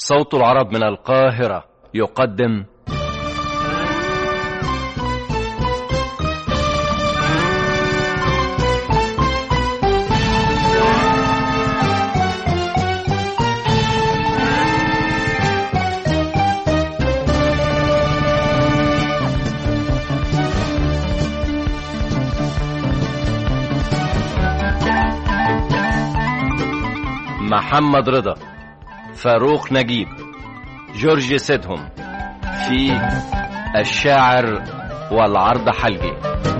صوت العرب من القاهرة يقدم محمد رضا فاروق نجيب جورج سيدهم في الشاعر والعرض حلقي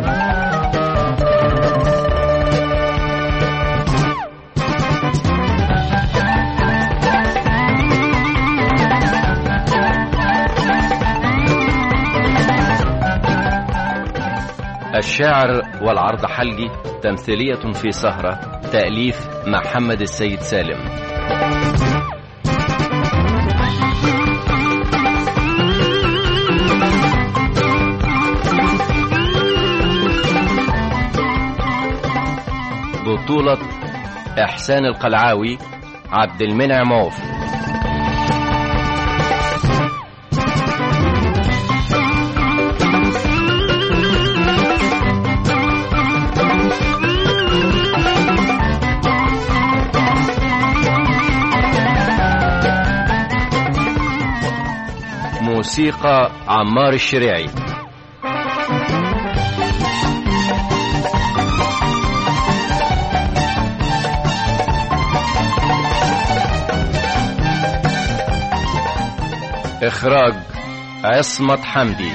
الشاعر والعرض حلقي تمثيلية في سهرة تأليف محمد السيد سالم بطولة إحسان القلعاوي عبد المنعم عوف موسيقى عمار الشريعي إخراج عصمت حمدي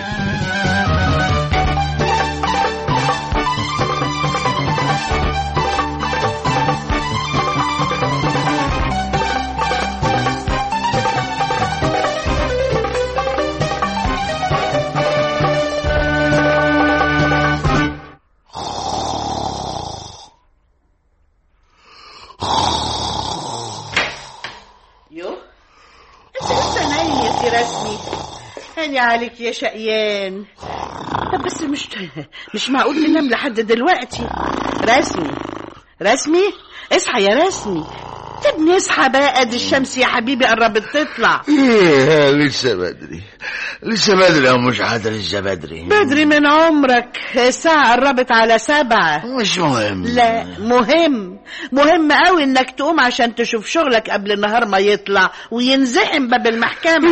يو انت لسه نايم يا سي رسمي هاني عليك يا شقيان طب بس مش مش معقول ننام لحد دلوقتي رسمي رسمي اصحى يا رسمي طب نصحى بقى دي الشمس يا حبيبي قربت تطلع إيه لسه بدري لسه بدري او مش عاد لسه بدري بدري من عمرك الساعة قربت على سبعة مش مهم لا مهم مهم قوي انك تقوم عشان تشوف شغلك قبل النهار ما يطلع وينزحم باب المحكمة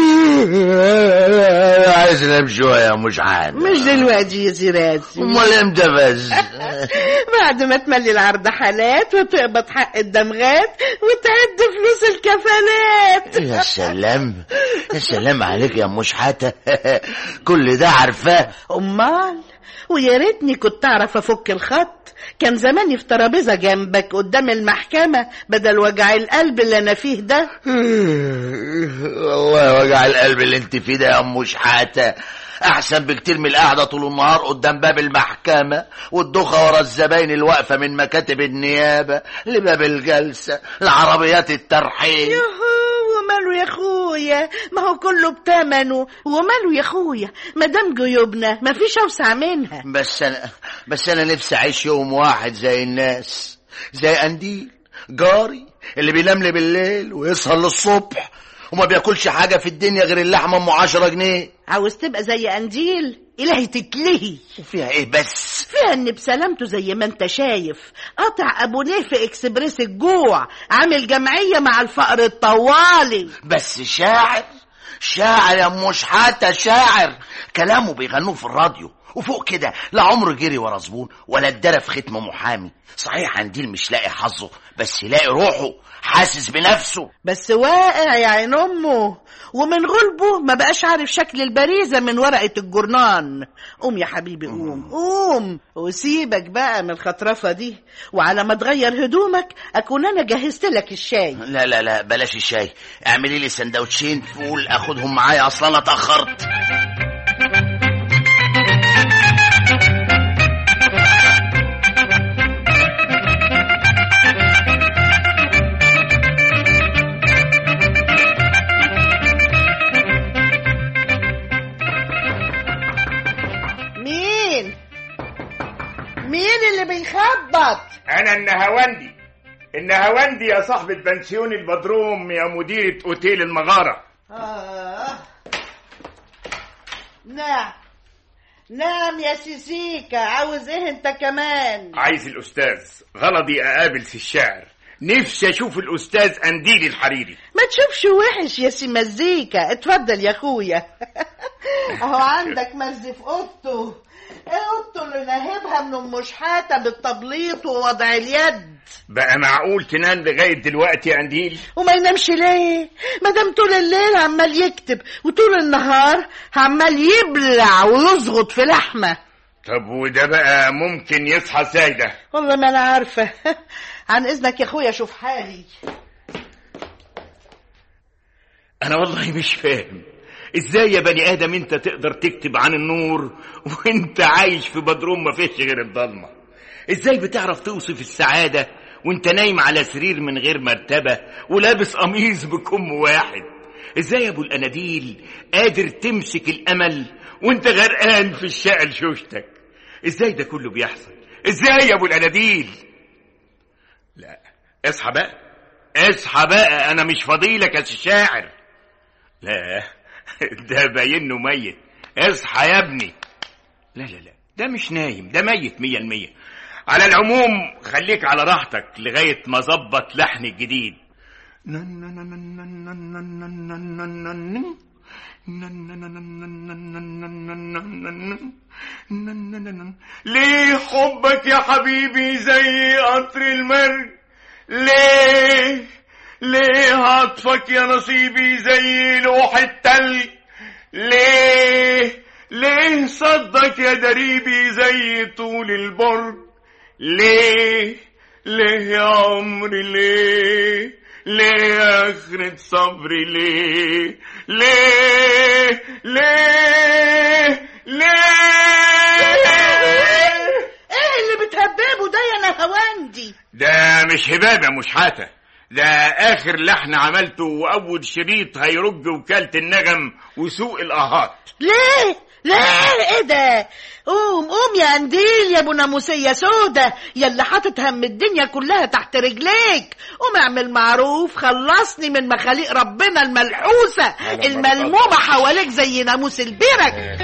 عايز انام شويه مش عاد مش دلوقتي يا زيراتي امال امتى بس بعد ما تملي العرض حالات وتقبض حق الدمغات وتعد فلوس الكفالات يا سلام يا سلام عليك يا مش حتى كل ده عارفاه امال ويا ريتني كنت اعرف افك الخط كان زماني في ترابيزه جنبك قدام المحكمه بدل وجع القلب اللي انا فيه ده والله وجع القلب اللي انت فيه ده يا ام شحاته احسن بكتير من القعده طول النهار قدام باب المحكمه والدوخه ورا الزباين الواقفه من مكاتب النيابه لباب الجلسه لعربيات الترحيل يهو وماله يا اخويا ما هو كله بتمنه وماله يا اخويا ما دام جيوبنا ما فيش اوسع منها بس انا بس انا نفسي اعيش يوم واحد زي الناس زي قنديل جاري اللي بينام لي بالليل ويسهر للصبح وما بياكلش حاجه في الدنيا غير اللحمه ام 10 جنيه عاوز تبقى زي قنديل الهي تتلهي فيها ايه بس فيها ان بسلامته زي ما انت شايف قطع ابو في اكسبريس الجوع عامل جمعيه مع الفقر الطوالي بس شاعر شاعر يا ام شحاته شاعر كلامه بيغنوه في الراديو وفوق كده لا عمره جري ورا زبون ولا ادرى في ختم محامي صحيح قنديل مش لاقي حظه بس يلاقي روحه حاسس بنفسه بس واقع يا عين امه ومن غلبه ما بقاش عارف شكل البريزه من ورقه الجرنان قوم يا حبيبي قوم قوم وسيبك بقى من الخطرفه دي وعلى ما تغير هدومك اكون انا جهزت لك الشاي لا لا لا بلاش الشاي اعملي لي سندوتشين فول اخدهم معايا اصلا انا اتاخرت مين مين اللي بيخبط انا النهواندي إن هواندي يا صاحبة بنسيون البدروم يا مديرة أوتيل المغارة آه. نعم نعم يا سيسيكا عاوز ايه انت كمان عايز الأستاذ غلطي أقابل في الشعر نفسي أشوف الأستاذ أنديل الحريري ما تشوفش وحش يا سي مزيكا اتفضل يا اخويا اهو عندك مز في اوضته ايه اوضته اللي ناهبها من ام شحاته بالتبليط ووضع اليد بقى معقول تنام لغاية دلوقتي يا أنديل وما ينامش ليه ما دام طول الليل عمال يكتب وطول النهار عمال يبلع ويزغط في لحمه طب وده بقى ممكن يصحى ازاي ده والله ما انا عارفه عن اذنك يا اخويا شوف حالي انا والله مش فاهم ازاي يا بني ادم انت تقدر تكتب عن النور وانت عايش في بدروم ما فيش غير الضلمه ازاي بتعرف توصف السعاده وانت نايم على سرير من غير مرتبه ولابس قميص بكم واحد ازاي يا ابو الاناديل قادر تمسك الامل وانت غرقان في الشقه لشوشتك ازاي ده كله بيحصل ازاي يا ابو الاناديل لا اصحى بقى اصحى بقى انا مش فضيلك يا شاعر لا ده باينه ميت اصحى يا ابني لا لا لا ده مش نايم ده ميت مية المية على العموم خليك على راحتك لغاية ما ظبط لحن الجديد ليه حبك يا حبيبي زي قطر المرج ليه ليه عطفك يا نصيبي زي لوح التلج ليه ليه صدك يا دريبي زي طول البرج ليه ليه يا عمري ليه ليه آخرة صبري ليه ليه ليه ليه ايه اللي بتهببه ده يا نهواندي ده مش هبابة مش حاتة ده آخر لحن عملته وأول شريط هيرج وكالة النغم وسوق الأهات ليه ليه ايه ده قوم قوم يا قنديل يا ابو ناموسيه سودا يا اللي حاطط هم الدنيا كلها تحت رجليك قوم اعمل معروف خلصني من مخاليق ربنا الملحوسه الملمومه حواليك زي ناموس البرك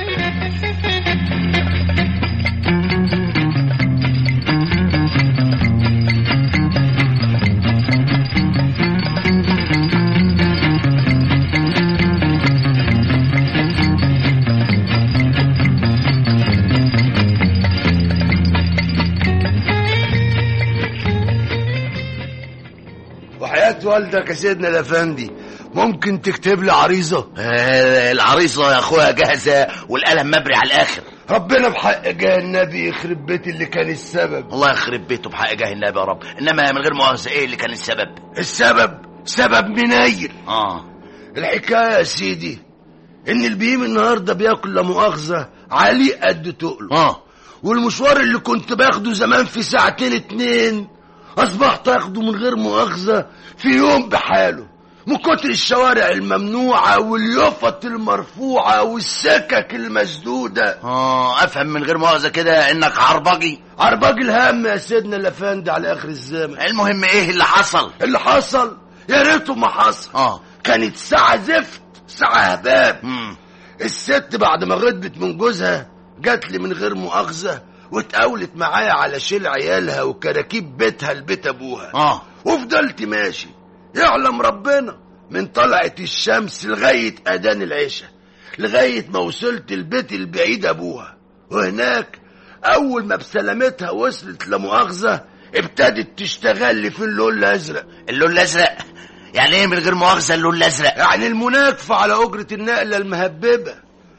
وحياة والدك يا سيدنا الافندي ممكن تكتب لي عريضة آه، العريضة يا اخويا جاهزة والقلم مبري على الاخر ربنا بحق جاه النبي يخرب بيت اللي كان السبب الله يخرب بيته بحق جاه النبي يا رب انما من غير مؤاخذة ايه اللي كان السبب السبب سبب منيل اه الحكاية يا سيدي ان البهيم النهاردة بياكل لا مؤاخذة عليه قد تقله اه والمشوار اللي كنت باخده زمان في ساعتين اتنين اصبحت اخده من غير مؤاخذة في يوم بحاله من كتر الشوارع الممنوعة واليفط المرفوعة والسكك المسدودة اه افهم من غير مؤاخذة كده انك عربجي عرباج الهم يا سيدنا الافندي على اخر الزمن المهم ايه اللي حصل اللي حصل يا ريته ما حصل اه كانت ساعة زفت ساعة هباب مم. الست بعد ما غضبت من جوزها جات لي من غير مؤاخذة واتقاولت معايا على شيل عيالها وكراكيب بيتها لبيت ابوها اه وفضلت ماشي يعلم ربنا من طلعت الشمس لغاية أذان العشاء لغاية ما وصلت البيت البعيد أبوها وهناك أول ما بسلامتها وصلت لمؤاخذة ابتدت تشتغل لي في اللون الأزرق اللون الازرق يعني ايه من غير مؤاخذة اللون الازرق يعني المناكفة على أجرة النقلة المهببة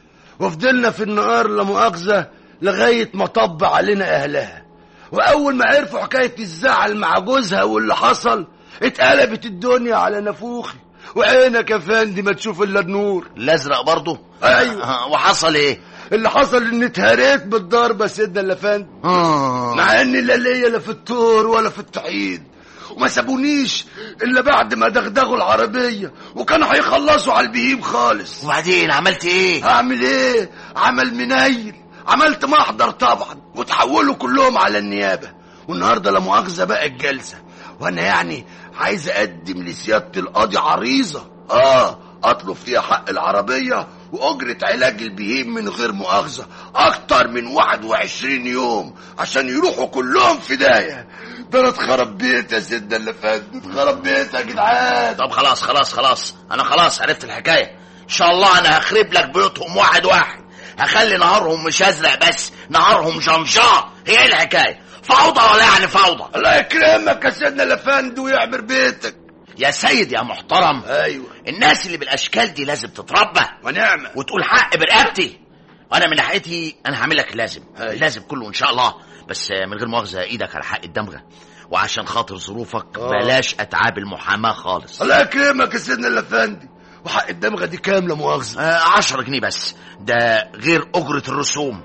وفضلنا في النهار لا مؤاخذة لغاية ما طب علينا أهلها وأول ما عرفوا حكاية الزعل مع جوزها واللي حصل اتقلبت الدنيا على نافوخي وعينك يا فندي ما تشوف إلا النور الازرق برضو أيوة. آه، وحصل ايه اللي حصل إني اتهريت بالضربة سيدنا الأفندي آه. مع إني لا ليا لا في الطور ولا في التحييد وما سابونيش إلا بعد ما دغدغوا العربية وكانوا هيخلصوا على البهيم خالص وبعدين عملت ايه هعمل ايه عمل منيل عملت محضر طبعا وتحولوا كلهم على النيابه والنهارده لا مؤاخذه بقى الجلسه وانا يعني عايز اقدم لسيادة القاضي عريضة اه اطلب فيها حق العربية واجرة علاج البهيم من غير مؤاخذة اكتر من 21 يوم عشان يروحوا كلهم فداية ده انا اتخرب بيت يا سيدنا اللي فات اتخرب بيت يا جدعان طب خلاص خلاص خلاص انا خلاص عرفت الحكايه ان شاء الله انا هخرب لك بيوتهم واحد واحد هخلي نهارهم مش ازرق بس نهارهم جنجاه هي ايه الحكايه فوضى ولا يعني فوضى الله يكرمك يا سيدنا الافندي ويعمر بيتك يا سيد يا محترم ايوه الناس اللي بالاشكال دي لازم تتربى ونعمة وتقول حق برقبتي وانا من ناحيتي انا هعمل لك لازم أيوة. لازم كله ان شاء الله بس من غير مؤاخذه ايدك على حق الدمغه وعشان خاطر ظروفك آه. بلاش اتعاب المحاماه خالص الله يكرمك يا سيدنا الافندي وحق الدمغه دي كام لا مؤاخذه آه عشرة جنيه بس ده غير أجرة الرسوم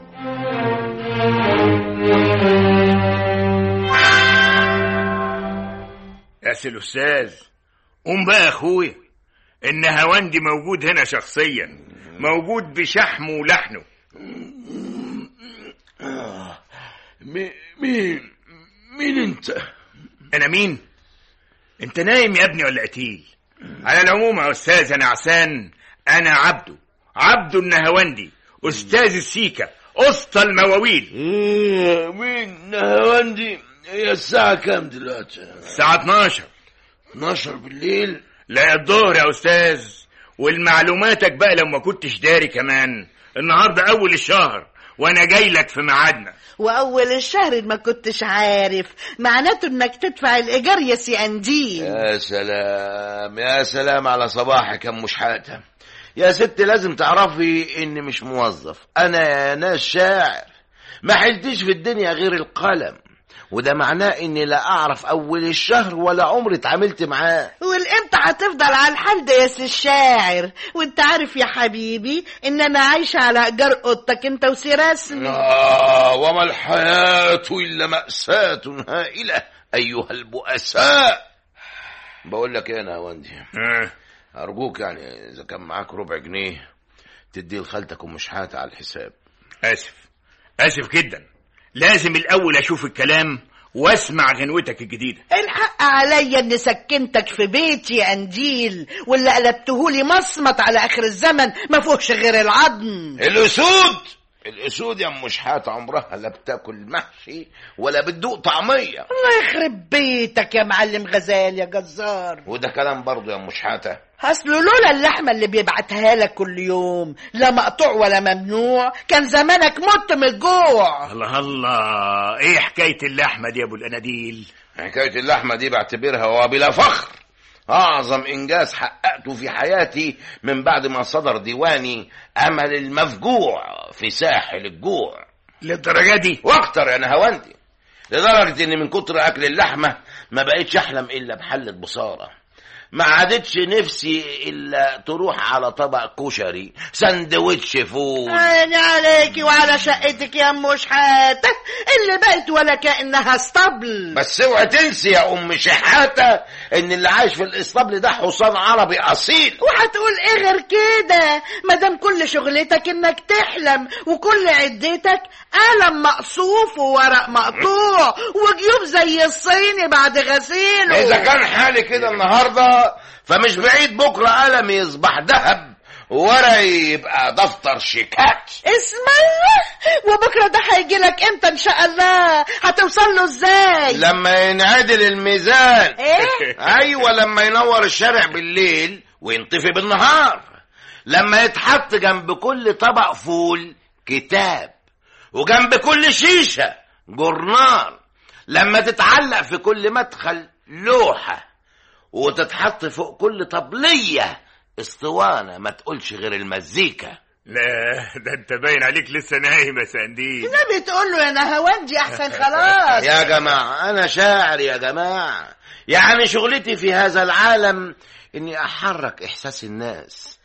يا سي الأستاذ قوم بقى يا أخويا إن هواندي موجود هنا شخصيا موجود بشحمه ولحنه مين مين انت أنا مين؟ أنت نايم يا ابني ولا قتيل؟ على العموم يا أستاذ أنا عسان أنا عبده عبده النهواندي أستاذ السيكة أسطى المواويل مين نهواندي هي الساعة كام دلوقتي؟ الساعة 12 12 بالليل لا الظهر يا أستاذ والمعلوماتك بقى لو ما كنتش داري كمان النهاردة أول الشهر وأنا جاي لك في ميعادنا واول الشهر ما كنتش عارف معناته انك تدفع الايجار يا سي انديل يا سلام يا سلام على صباحك يا ام شحاته يا ست لازم تعرفي اني مش موظف انا يا ناس شاعر ما حلتش في الدنيا غير القلم وده معناه اني لا اعرف اول الشهر ولا عمري اتعاملت معاه والامتى هتفضل على الحال ده يا سي الشاعر وانت عارف يا حبيبي ان انا عايشه على ايجار اوضتك انت وسي رسمي آه وما الحياة إلا مأساة هائلة أيها البؤساء بقول لك ايه انا وندي آه. ارجوك يعني اذا كان معاك ربع جنيه تديه لخالتك ام شحاته على الحساب آسف آسف جدا لازم الأول أشوف الكلام واسمع غنوتك الجديدة الحق عليا اني سكنتك في بيتي يا انديل واللي قلبتهولي مصمت على اخر الزمن ما فيهوش غير العظم الاسود الاسود يا ام شحاته عمرها لا بتاكل محشي ولا بتدوق طعميه الله يخرب بيتك يا معلم غزال يا جزار وده كلام برضه يا ام شحاته اصل لولا اللحمه اللي بيبعتها لك كل يوم لا مقطوع ولا ممنوع كان زمانك مت من الجوع الله الله ايه حكاية اللحمة دي يا ابو الاناديل حكايه اللحمه دي بعتبرها وبلا فخر اعظم انجاز حققته في حياتي من بعد ما صدر ديواني امل المفجوع في ساحل الجوع للدرجة دي واكتر يا نهاوندي لدرجة ان من كتر اكل اللحمة ما بقيتش احلم الا بحلة بصارة ما عادتش نفسي الا تروح على طبق كشري سندوتش فول عيني عليكي وعلى شقتك يا ام شحاته اللي بقت ولا كانها اسطبل بس اوعى تنسي يا ام شحاتة ان اللي عايش في الاسطبل ده حصان عربي اصيل وهتقول ايه غير كده مادام كل شغلتك انك تحلم وكل عدتك قلم مقصوف وورق مقطوع وجيوب زي الصيني بعد غسيله اذا كان حالي كده النهارده فمش بعيد بكره قلمي يصبح ذهب وورقي يبقى دفتر شيكات اسم الله وبكره ده هيجي لك امتى ان شاء الله هتوصل له ازاي لما ينعدل الميزان ايه ايوه لما ينور الشارع بالليل وينطفي بالنهار لما يتحط جنب كل طبق فول كتاب وجنب كل شيشه جورنال لما تتعلق في كل مدخل لوحه وتتحط فوق كل طبليه اسطوانه ما تقولش غير المزيكا لا ده انت باين عليك لسه نايم يا سنديل النبي تقول له يا نهواندي احسن خلاص يا جماعة أنا شاعر يا جماعة يعني شغلتي في هذا العالم إني أحرك إحساس الناس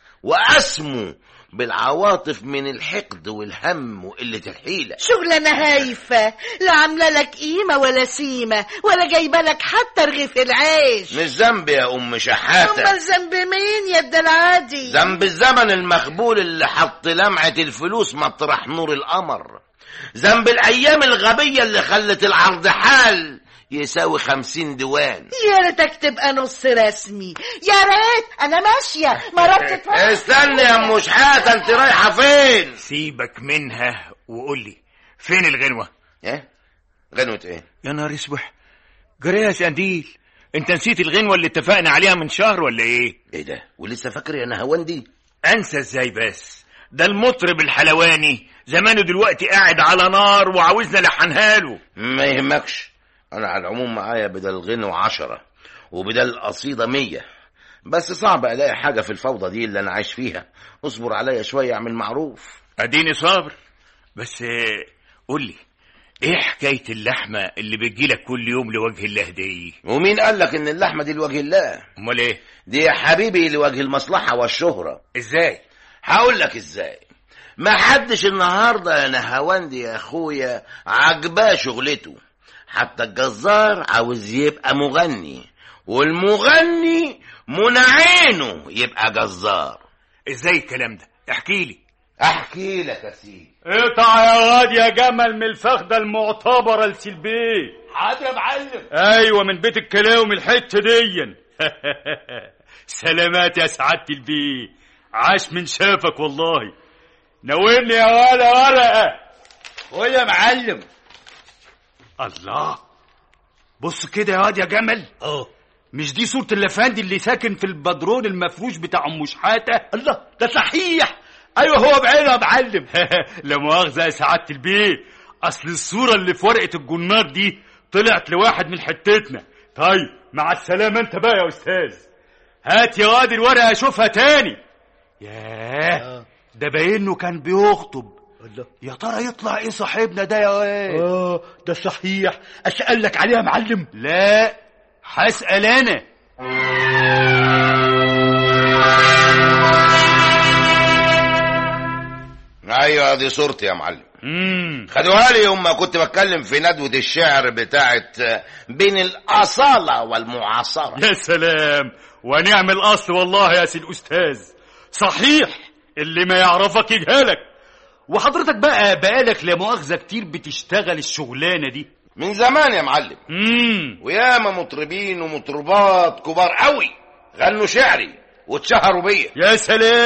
وأسمو بالعواطف من الحقد والهم وقلة الحيلة شغلانة هايفة لا عاملة لك قيمة ولا سيمة ولا جايبة لك حتى رغيف العيش مش ذنب يا أم شحاتة أمال ذنب مين يا ابن العادي ذنب الزمن المخبول اللي حط لمعة الفلوس مطرح نور القمر ذنب الأيام الغبية اللي خلت العرض حال يساوي خمسين ديوان يا ريتك تبقى نص رسمي يا ريت انا ماشيه مرات استنى يا ام شحاتة انت رايحة فين سيبك منها وقول لي فين الغنوة ايه غنوة ايه يا نهار اسبح جريس قنديل انت نسيت الغنوة اللي اتفقنا عليها من شهر ولا ايه ايه ده ولسه فاكر يا نهواندي انسى ازاي بس ده المطرب الحلواني زمانه دلوقتي قاعد على نار وعاوزنا لحنها له ما يهمكش انا على العموم معايا بدل الغنوة عشرة وبدل القصيدة مية بس صعب الاقي حاجة في الفوضى دي اللي انا عايش فيها اصبر عليا شوية اعمل معروف اديني صابر بس آه، قول لي ايه حكاية اللحمة اللي بتجيلك كل يوم لوجه الله دي ومين قال لك ان اللحمة دي لوجه الله امال ايه دي يا حبيبي لوجه المصلحة والشهرة ازاي هقول لك ازاي ما حدش النهارده يا نهاوندي يا اخويا عجباه شغلته حتى الجزار عاوز يبقى مغني والمغني منعينه يبقى جزار ازاي الكلام ده احكي لي احكي لك يا سيدي اقطع يا واد يا جمل من الفخدة المعتبرة لسلبيه حاضر يا معلم ايوه من بيت الكلاوي من الحتة دي سلامات يا سعادة البيه عاش من شافك والله ناولني يا ولا ورقة ويا معلم الله بص كده يا واد يا جمل اه مش دي صورة الافندي اللي ساكن في البدرون المفروش بتاع ام شحاتة الله ده صحيح ايوه هو بعينه يا معلم لا مؤاخذة يا سعادة البيه أصل الصورة اللي في ورقة الجنار دي طلعت لواحد من حتتنا طيب مع السلامة أنت بقى يا أستاذ هات يا واد الورقة أشوفها تاني ياه ده باينه كان بيخطب الله يا ترى يطلع ايه صاحبنا ده يا واد اه ده صحيح اسالك عليها يا معلم لا هسأل أنا ايوه دي صورتي يا معلم امم خدوها لي يوم ما كنت بتكلم في ندوة الشعر بتاعت بين الأصالة والمعاصرة يا سلام ونعم الأصل والله يا سي الأستاذ صحيح اللي ما يعرفك يجهلك وحضرتك بقى بقالك لا مؤاخذة كتير بتشتغل الشغلانة دي من زمان يا معلم امم وياما مطربين ومطربات كبار قوي غنوا شعري واتشهروا بيا يا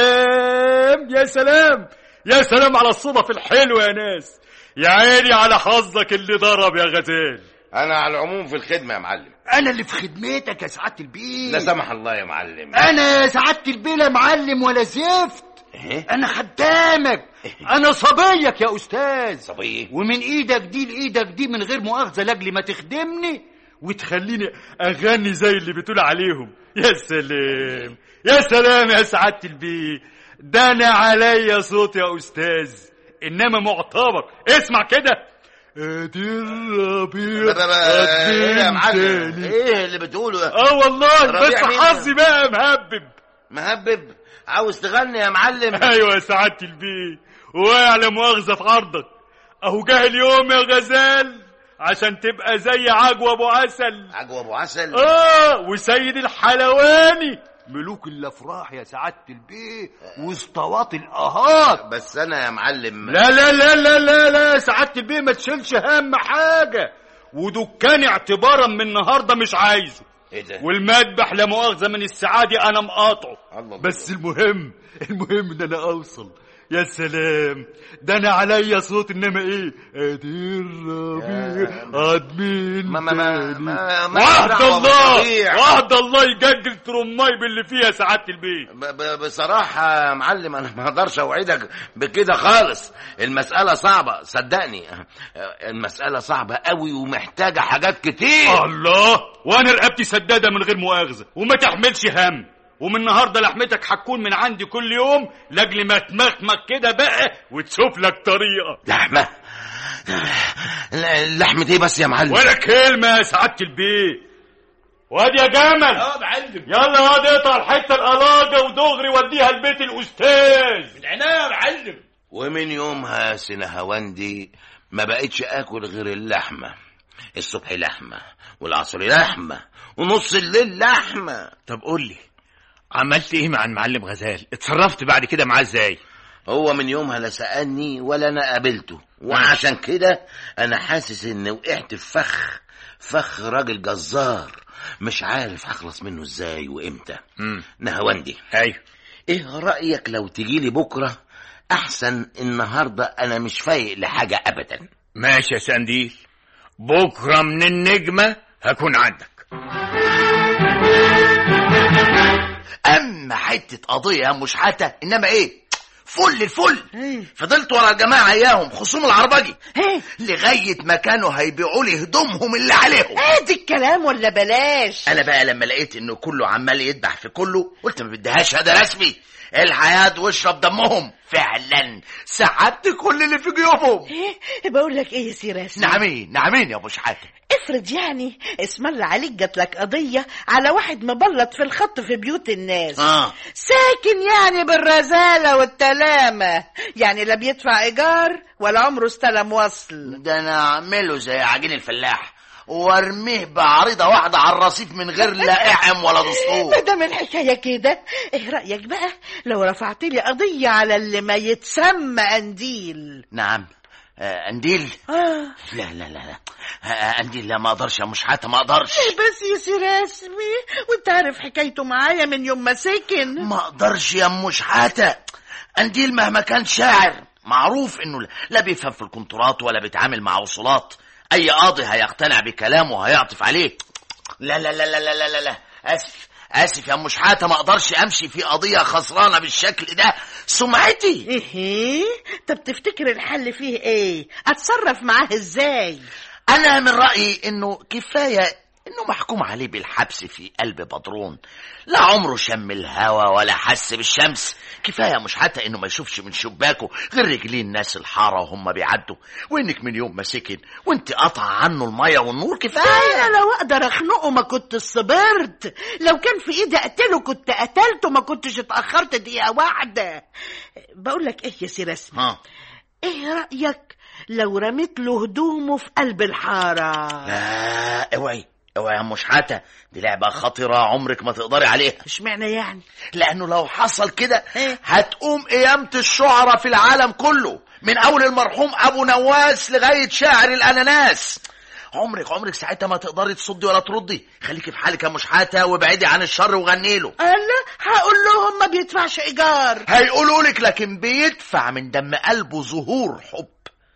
سلام يا سلام يا سلام على الصدف الحلوة يا ناس يا عيني على حظك اللي ضرب يا غزال انا على العموم في الخدمة يا معلم انا اللي في خدمتك يا سعاده البيه لا سمح الله يا معلم انا يا سعاده البيه لا معلم ولا زفت إيه؟ انا خدامك انا صبيك يا استاذ صبي ومن ايدك دي لايدك دي من غير مؤاخذه لاجل ما تخدمني وتخليني اغني زي اللي بتقول عليهم يا سلام يا سلام يا سعاده البيه ده انا عليا صوت يا استاذ انما معتبر اسمع كده ادي الربيع ايه يا معلم تاني. ايه اللي بتقوله ده اه والله بس ربيع مين؟ حظي بقى مهبب مهبب عاوز تغني يا معلم ايوه يا سعاده البيه واقع لا مؤاخذه في عرضك اهو جه اليوم يا غزال عشان تبقى زي عجوة ابو عسل عجوة ابو عسل اه وسيد الحلواني ملوك الافراح يا سعاده البيه واسطوات الاهات بس انا يا معلم لا لا لا لا لا لا يا سعاده البيه ما تشيلش هم حاجه ودكاني اعتبارا من النهارده مش عايزه ايه ده والمذبح لا مؤاخذه من السعادة انا مقاطعه الله بس المهم المهم ان انا اوصل يا سلام ده انا عليا صوت انما ايه ادي الربيع ادمين ما- ما- ما- تاني. ما- ما وعد دعوة الله بالربيع. وعد الله يججل ترماي باللي فيها سعاده البيت ب- ب- بصراحة يا معلم أنا ما أقدرش أوعدك بكده خالص المسألة صعبة صدقني المسألة صعبة قوي ومحتاجة حاجات كتير الله وانا رقبتي سداده من غير مؤاخذه وما تحملش هم ومن النهارده لحمتك هتكون من عندي كل يوم لاجل ما تمخمك كده بقى وتشوف لك طريقه لحمة لحمة إيه بس يا معلم ولا كلمه يا سعاده البيت واد يا جمل اه معلم يلا واد اقطع الحته القلاجه ودغري وديها البيت الاستاذ عناية يا معلم ومن يومها سنة هواندي ما بقتش آكل غير اللحمة الصبح لحمة والعصر لحمة ونص الليل لحمة طب قول لي عملت ايه مع المعلم غزال اتصرفت بعد كده معاه ازاي هو من يومها لا سألني ولا أنا قابلته وعشان كده أنا حاسس إني وقعت في فخ فخ راجل جزار مش عارف هخلص منه ازاي وامتى مم. نهواندي ايوه ايه رأيك لو تجيلي بكرة احسن النهاردة انا مش فايق لحاجة ابدا ماشي يا سنديل بكره من النجمه هكون عندك اما حتة قضية يا مش حتى انما ايه فل الفل فضلت ورا الجماعة اياهم خصوم العربجي ايه لغاية ما كانوا هيبيعوا لي هدومهم اللي عليهم ادي الكلام ولا بلاش انا بقى لما لقيت انه كله عمال يدبح في كله قلت ما بديهاش هذا رسمي الحياة واشرب دمهم فعلا سحبت كل اللي في جيوبهم ايه بقول لك ايه يا سي راسم نعمين نعمين يا ابو شحاتة افرض يعني اسم الله عليك جات لك قضية على واحد مبلط في الخط في بيوت الناس اه ساكن يعني بالرزالة والتلامة يعني لا بيدفع إيجار ولا عمره استلم وصل ده انا اعمله زي عجين الفلاح وارميه بعريضة واحدة على الرصيف من غير لا اعم ولا دستور ما دام الحكاية كده ايه رأيك بقى لو رفعت لي قضية على اللي ما يتسمى قنديل نعم آه، انديل آه. لا لا لا لا آه، انديل لا ما اقدرش يا مش حاتة ما اقدرش بس يا سي رسمي وانت عارف حكايته معايا من يوم ما سكن ما اقدرش يا ام شحاتة انديل مهما كان شاعر معروف انه لا بيفهم في الكونترات ولا بيتعامل مع وصولات اي قاضي هيقتنع بكلامه وهيعطف عليه لا لا لا لا لا لا لا, لا. اسف اسف يا ام شحاتة ما اقدرش امشي في قضية خسرانة بالشكل ده سمعتي ايه طب تفتكر الحل فيه ايه اتصرف معاه ازاي انا من رايي انه كفايه انه محكوم عليه بالحبس في قلب بدرون لا عمره شم الهوا ولا حس بالشمس كفايه مش حتى انه ما يشوفش من شباكه غير رجلين الناس الحاره وهم بيعدوا وانك من يوم ما سكن وانت قطع عنه الميه والنور كفايه انا لو اقدر اخنقه ما كنت صبرت لو كان في ايدي اقتله كنت قتلته ما كنتش اتاخرت دقيقه واحده بقول لك ايه يا سي رسمي ها ايه رايك لو رميت له هدومه في قلب الحاره لا اوعي اوعي يا مش حتى دي لعبه خطره عمرك ما تقدري عليها اشمعنى يعني لانه لو حصل كده إيه؟ هتقوم قيامة الشعراء في العالم كله من اول المرحوم ابو نواس لغاية شاعر الاناناس عمرك عمرك ساعتها ما تقدري تصدي ولا تردي خليكي في حالك يا مشحاتة وابعدي عن الشر وغني له قال هقول لهم ما بيدفعش ايجار هيقولوا لك لكن بيدفع من دم قلبه ظهور حب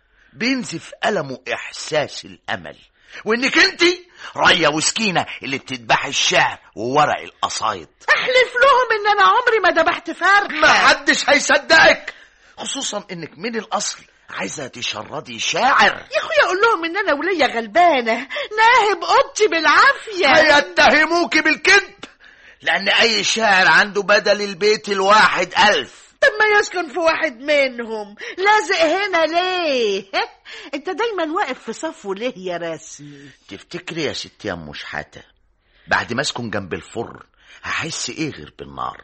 بينزف ألمه إحساس الأمل وإنك أنت ريا وسكينة اللي بتذبحي الشعر وورق القصايد احلف لهم ان انا عمري ما ذبحت فرخه ما حدش هيصدقك خصوصا انك من الاصل عايزه تشردي شاعر يا اخويا اقول لهم ان انا ولية غلبانه ناهب اوضتي بالعافيه هيتهموك بالكذب لان اي شاعر عنده بدل البيت الواحد الف طب ما يسكن في واحد منهم لازق هنا ليه انت دايما واقف في صفه ليه يا رسمي تفتكري يا ستي يا ام شحاته بعد ما اسكن جنب الفرن هحس ايه غير بالنار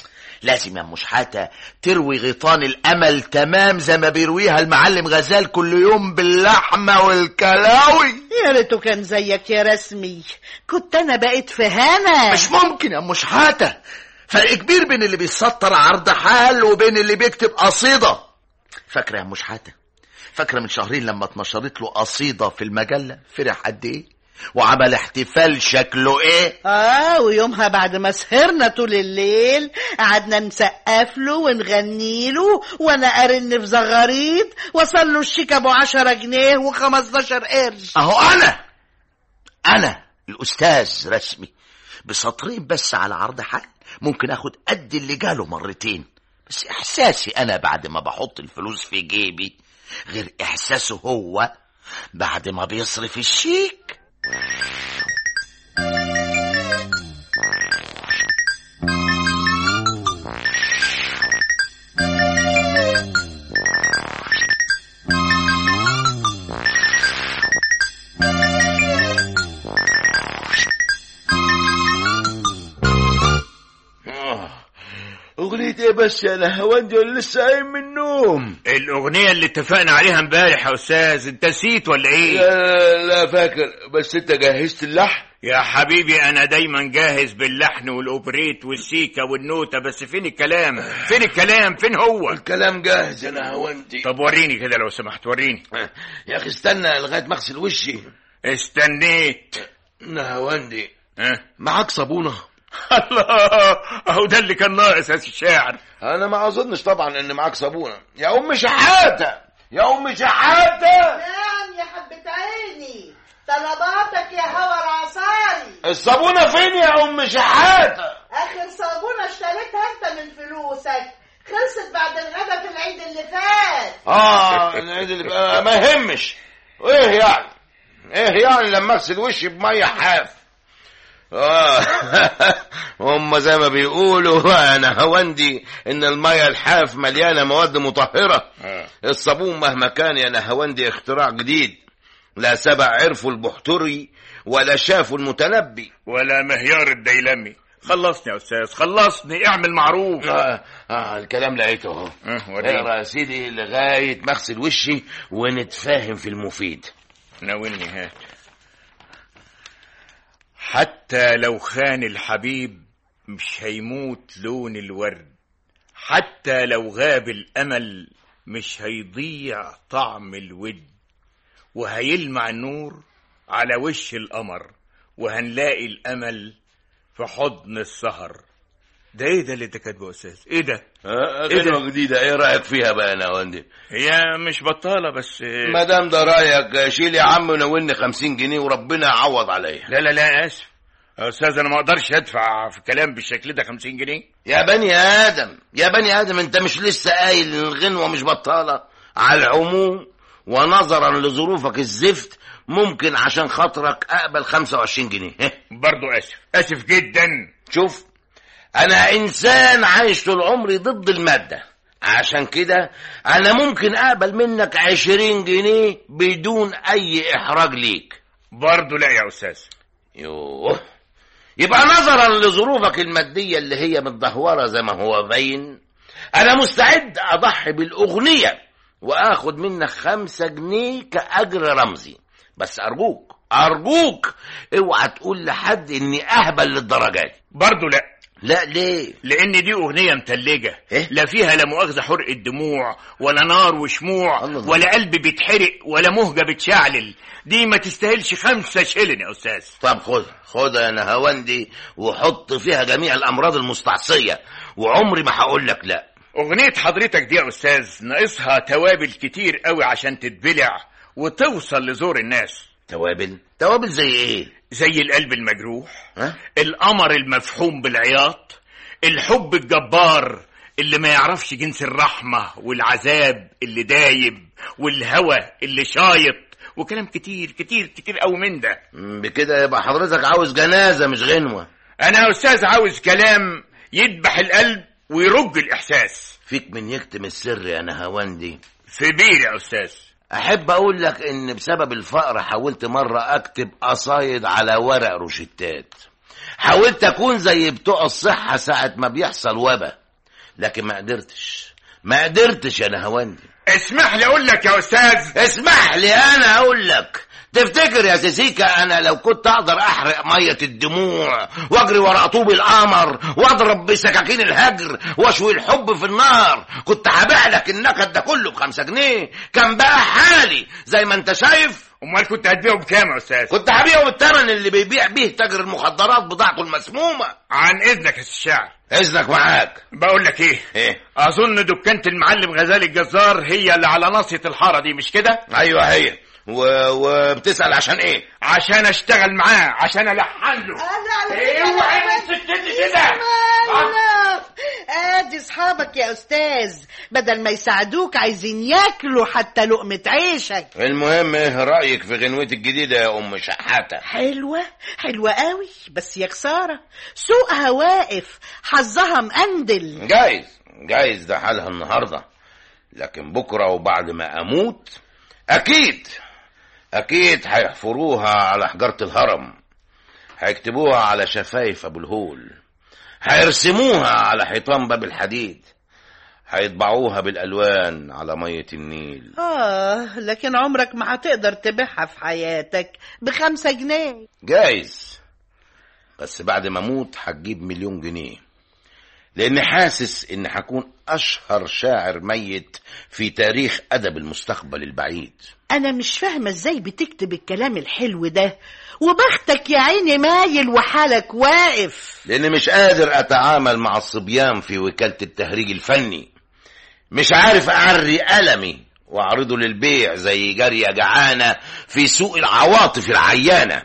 لازم يا ام شحاته تروي غيطان الامل تمام زي ما بيرويها المعلم غزال كل يوم باللحمه والكلاوي يا ريته كان زيك يا رسمي كنت انا بقيت في هنا مش ممكن يا مش حاتة فرق كبير بين اللي بيسطر عرض حال وبين اللي بيكتب قصيدة فاكرة يا مش حاتة فاكرة من شهرين لما اتنشرت له قصيدة في المجلة فرح قد ايه وعمل احتفال شكله ايه اه ويومها بعد ما سهرنا طول الليل قعدنا نسقف له ونغني له وانا ارن في زغاريد وصل له الشيك ابو عشرة جنيه وخمستاشر قرش اهو انا انا الاستاذ رسمي بسطرين بس على عرض حال ممكن اخد قد اللي جاله مرتين بس احساسي انا بعد ما بحط الفلوس في جيبي غير احساسه هو بعد ما بيصرف الشيك اغنية ايه بس يا نهواندي ولا لسه قايم من النوم الاغنيه اللي اتفقنا عليها امبارح يا استاذ انت نسيت ولا ايه لا, لا فاكر بس انت جهزت اللحن يا حبيبي انا دايما جاهز باللحن والاوبريت والسيكا والنوتة بس فين الكلام فين الكلام فين هو الكلام جاهز يا نهاوندي طب وريني كده لو سمحت وريني يا اخي استنى لغايه ما اغسل وشي استنيت نهاوندي ها معاك صابونه الله اهو ده اللي كان ناقص يا سي الشاعر انا ما اظنش طبعا ان معاك صابونه يا ام شحاته يا ام شحاته نعم يا حبة عيني طلباتك يا هوا العصاري الصابونه فين يا ام شحاته اخر صابونة اشتريتها انت من فلوسك خلصت بعد الغدا في العيد اللي فات اه العيد اللي بقى ما يهمش ايه يعني ايه يعني لما اغسل وشي بميه حاف اه هم زي ما بيقولوا انا هوندي ان الميه الحاف مليانه مواد مطهره آه. الصابون مهما كان يا نهاوندي اختراع جديد لا سبع عرفوا البحتري ولا شافوا المتنبي ولا مهيار الديلمي خلصني يا استاذ خلصني اعمل معروف آه, اه الكلام لقيته اهو آه، وريني. اقرا يا سيدي لغايه ما اغسل وشي ونتفاهم في المفيد ناولني هات حتى لو خان الحبيب مش هيموت لون الورد حتى لو غاب الامل مش هيضيع طعم الود وهيلمع النور على وش القمر وهنلاقي الامل في حضن السهر ده ايه ده اللي انت كاتبه يا استاذ ايه ده آه إيه ده؟ غنوة جديدة ايه رأيك فيها بقى يا نواندي هي مش بطاله بس ما دام ده رأيك شيل يا عم ونولني خمسين جنيه وربنا يعوض عليا لا لا لا اسف يا استاذ انا ما اقدرش ادفع في كلام بالشكل ده 50 جنيه يا بني آدم يا بني آدم انت مش لسه قايل ان الغنوة مش بطالة على العموم ونظرا لظروفك الزفت ممكن عشان خاطرك اقبل 25 جنيه برضو اسف اسف جدا شوف انا انسان عايش طول عمري ضد المادة عشان كده انا ممكن اقبل منك عشرين جنيه بدون اي احراج ليك برضو لا يا استاذ يوه يبقى نظرا لظروفك المادية اللي هي متدهورة زي ما هو باين انا مستعد اضحي بالاغنية واخد منك خمسة جنيه كاجر رمزي بس ارجوك ارجوك اوعى تقول لحد اني اهبل للدرجة دي برضو لا لا ليه لان دي اغنيه متلجه إيه؟ لا فيها لا مؤاخذه حرقه دموع ولا نار وشموع الله. ولا قلب بيتحرق ولا مهجه بتشعلل دي ما تستاهلش خمسة شيلن يا استاذ طب خد خد يا نهاوندي وحط فيها جميع الامراض المستعصية وعمري ما هقول لك لا اغنيه حضرتك دي يا استاذ ناقصها توابل كتير قوي عشان تتبلع وتوصل لزور الناس توابل توابل زي ايه زي القلب المجروح ها القمر المفحوم بالعياط الحب الجبار اللي ما يعرفش جنس الرحمة والعذاب اللي دايب والهوى اللي شايط وكلام كتير كتير كتير قوي من ده م، بكده يبقى حضرتك عاوز جنازة مش غنوة انا يا استاذ عاوز كلام يذبح القلب ويرج الاحساس فيك من يكتم السر يا نهاوندي في بير يا استاذ احب اقول لك ان بسبب الفقر حاولت مرة اكتب قصايد على ورق روشتات حاولت اكون زي بتوع الصحة ساعة ما بيحصل وبا لكن ما قدرتش ما قدرتش يا نهاوندي اسمح لي اقول لك يا استاذ اسمح لي انا اقول لك تفتكر يا سيسيكا انا لو كنت اقدر احرق ميه الدموع واجري ورا طوب القمر واضرب بسكاكين الهجر واشوي الحب في النار كنت هبيع لك النكد ده كله بخمسة جنيه كان بقى حالي زي ما انت شايف امال كنت هتبيعه بكام يا استاذ كنت هبيعه بالثمن اللي بيبيع بيه تاجر المخدرات بضاعته المسمومه عن اذنك يا الشاعر اذنك معاك بقول لك ايه ايه اظن دكانة المعلم غزال الجزار هي اللي على ناصية الحارة دي مش كده ايوه هي و... وبتسال عشان ايه عشان اشتغل معاه عشان الحن له انا على إيه، فكرة اوعى أنا من ستتي كده. اسمعنا. ادي اصحابك يا استاذ بدل ما يساعدوك عايزين ياكلوا حتى لقمة عيشك المهم ايه رايك في غنوتي الجديده يا ام شحاته حلوة حلوة قوي بس يا خسارة سوقها واقف حظها مقندل جايز جايز ده حالها النهارده لكن بكره وبعد ما اموت اكيد اكيد هيحفروها على حجاره الهرم هيكتبوها على شفايف ابو الهول هيرسموها على حيطان باب الحديد هيطبعوها بالالوان على ميه النيل آه لكن عمرك ما هتقدر تبيعها في حياتك بخمسة جنيه جايز بس بعد ما اموت هتجيب مليون جنيه لاني حاسس ان هكون اشهر شاعر ميت في تاريخ ادب المستقبل البعيد انا مش فاهمه ازاي بتكتب الكلام الحلو ده وبختك يا عيني مايل وحالك واقف لاني مش قادر اتعامل مع الصبيان في وكالة التهريج الفني مش عارف اعري ألمي واعرضه للبيع زي جارية جعانة في سوق العواطف العيانة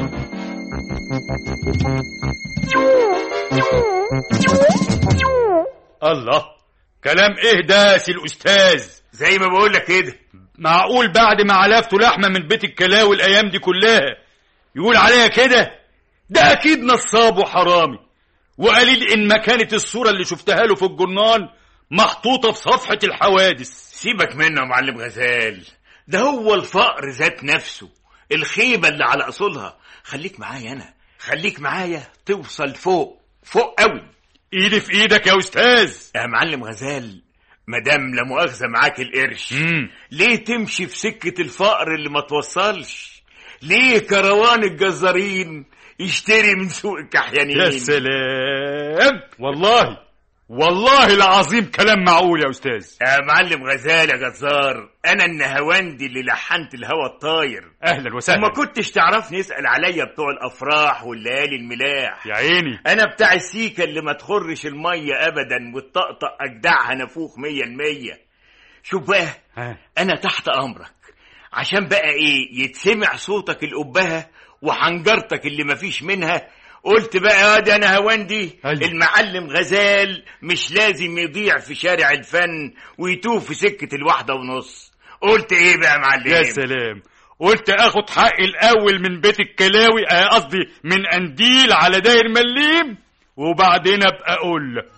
الله كلام ايه ده يا سي الاستاذ زي ما بقول لك كده معقول بعد ما علفته لحمه من بيت الكلاوي الايام دي كلها يقول عليها كده ده اكيد نصاب وحرامي وقليل ان ما كانت الصوره اللي شفتها له في الجرنان محطوطه في صفحه الحوادث سيبك منه يا معلم غزال ده هو الفقر ذات نفسه الخيبة اللي على أصولها خليك معايا أنا خليك معايا توصل فوق فوق قوي ايدي في ايدك يا استاذ يا معلم غزال مدام لا مؤاخذة معاك القرش مم. ليه تمشي في سكة الفقر اللي ما توصلش ليه كروان الجزارين يشتري من سوق الكحيانين يا سلام والله والله العظيم كلام معقول يا استاذ يا معلم غزال يا جزار انا النهواندي اللي لحنت الهوى الطاير اهلا وسهلا وما كنتش تعرفني اسال عليا بتوع الافراح والليالي الملاح يا عيني انا بتاع السيكه اللي ما تخرش الميه ابدا والطقطق اجدعها نفوخ مية المية شوف بقى ها. انا تحت امرك عشان بقى ايه يتسمع صوتك القبهه وحنجرتك اللي مفيش منها قلت بقى يا ده انا هواندي أيوة. المعلم غزال مش لازم يضيع في شارع الفن ويتوه في سكه الواحده ونص قلت ايه بقى يا معلم يا سلام قلت اخد حقي الاول من بيت الكلاوي آه، قصدي من قنديل على داير مليم وبعدين ابقى اقول لك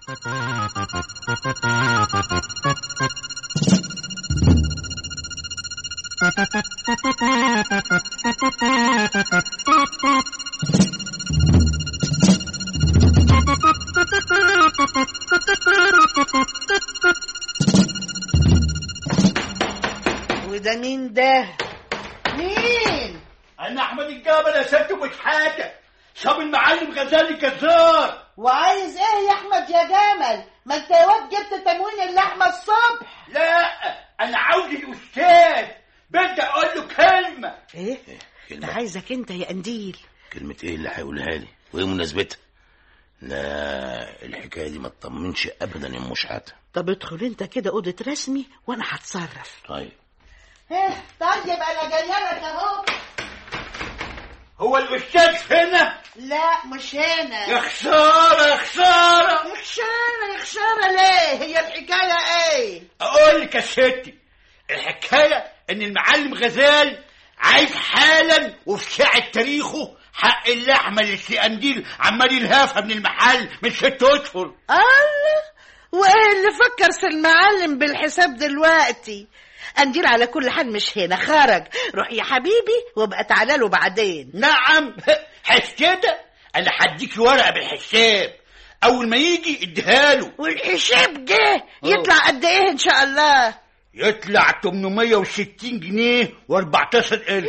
وده مين ده مين انا احمد الجبل يا ست مشحاته صاب المعلم غزال الجزار وعايز ايه يا احمد يا جمل ما انت يا واد جبت تموين اللحمه الصبح لا انا عاوز الاستاذ بدي اقول له كلمه ايه ده كلمة, عايزك انت يا قنديل كلمة ايه اللي هيقولها لي وايه مناسبتها لا الحكاية دي ما تطمنش ابدا يا ام شحاتة طب ادخل انت كده اوضه رسمي وانا هتصرف طيب ايه طيب انا جايه لك اهو هو الاستاذ هنا لا مش هنا يا خساره يا خساره يا خساره يا خساره ليه هي الحكايه ايه اقول لك يا ستي الحكايه ان المعلم غزال عايز حالا وفي ساعة تاريخه حق اللحمه اللي في قنديل عمال يلهفها من المحل من ست اشهر الله وايه اللي فكر في المعلم بالحساب دلوقتي قنديل على كل حال مش هنا خرج روح يا حبيبي وابقى تعالى له بعدين نعم حس كده انا هديكي ورقه بالحساب اول ما يجي اديها له والحساب ده يطلع قد ايه ان شاء الله يطلع 860 جنيه و14 قرش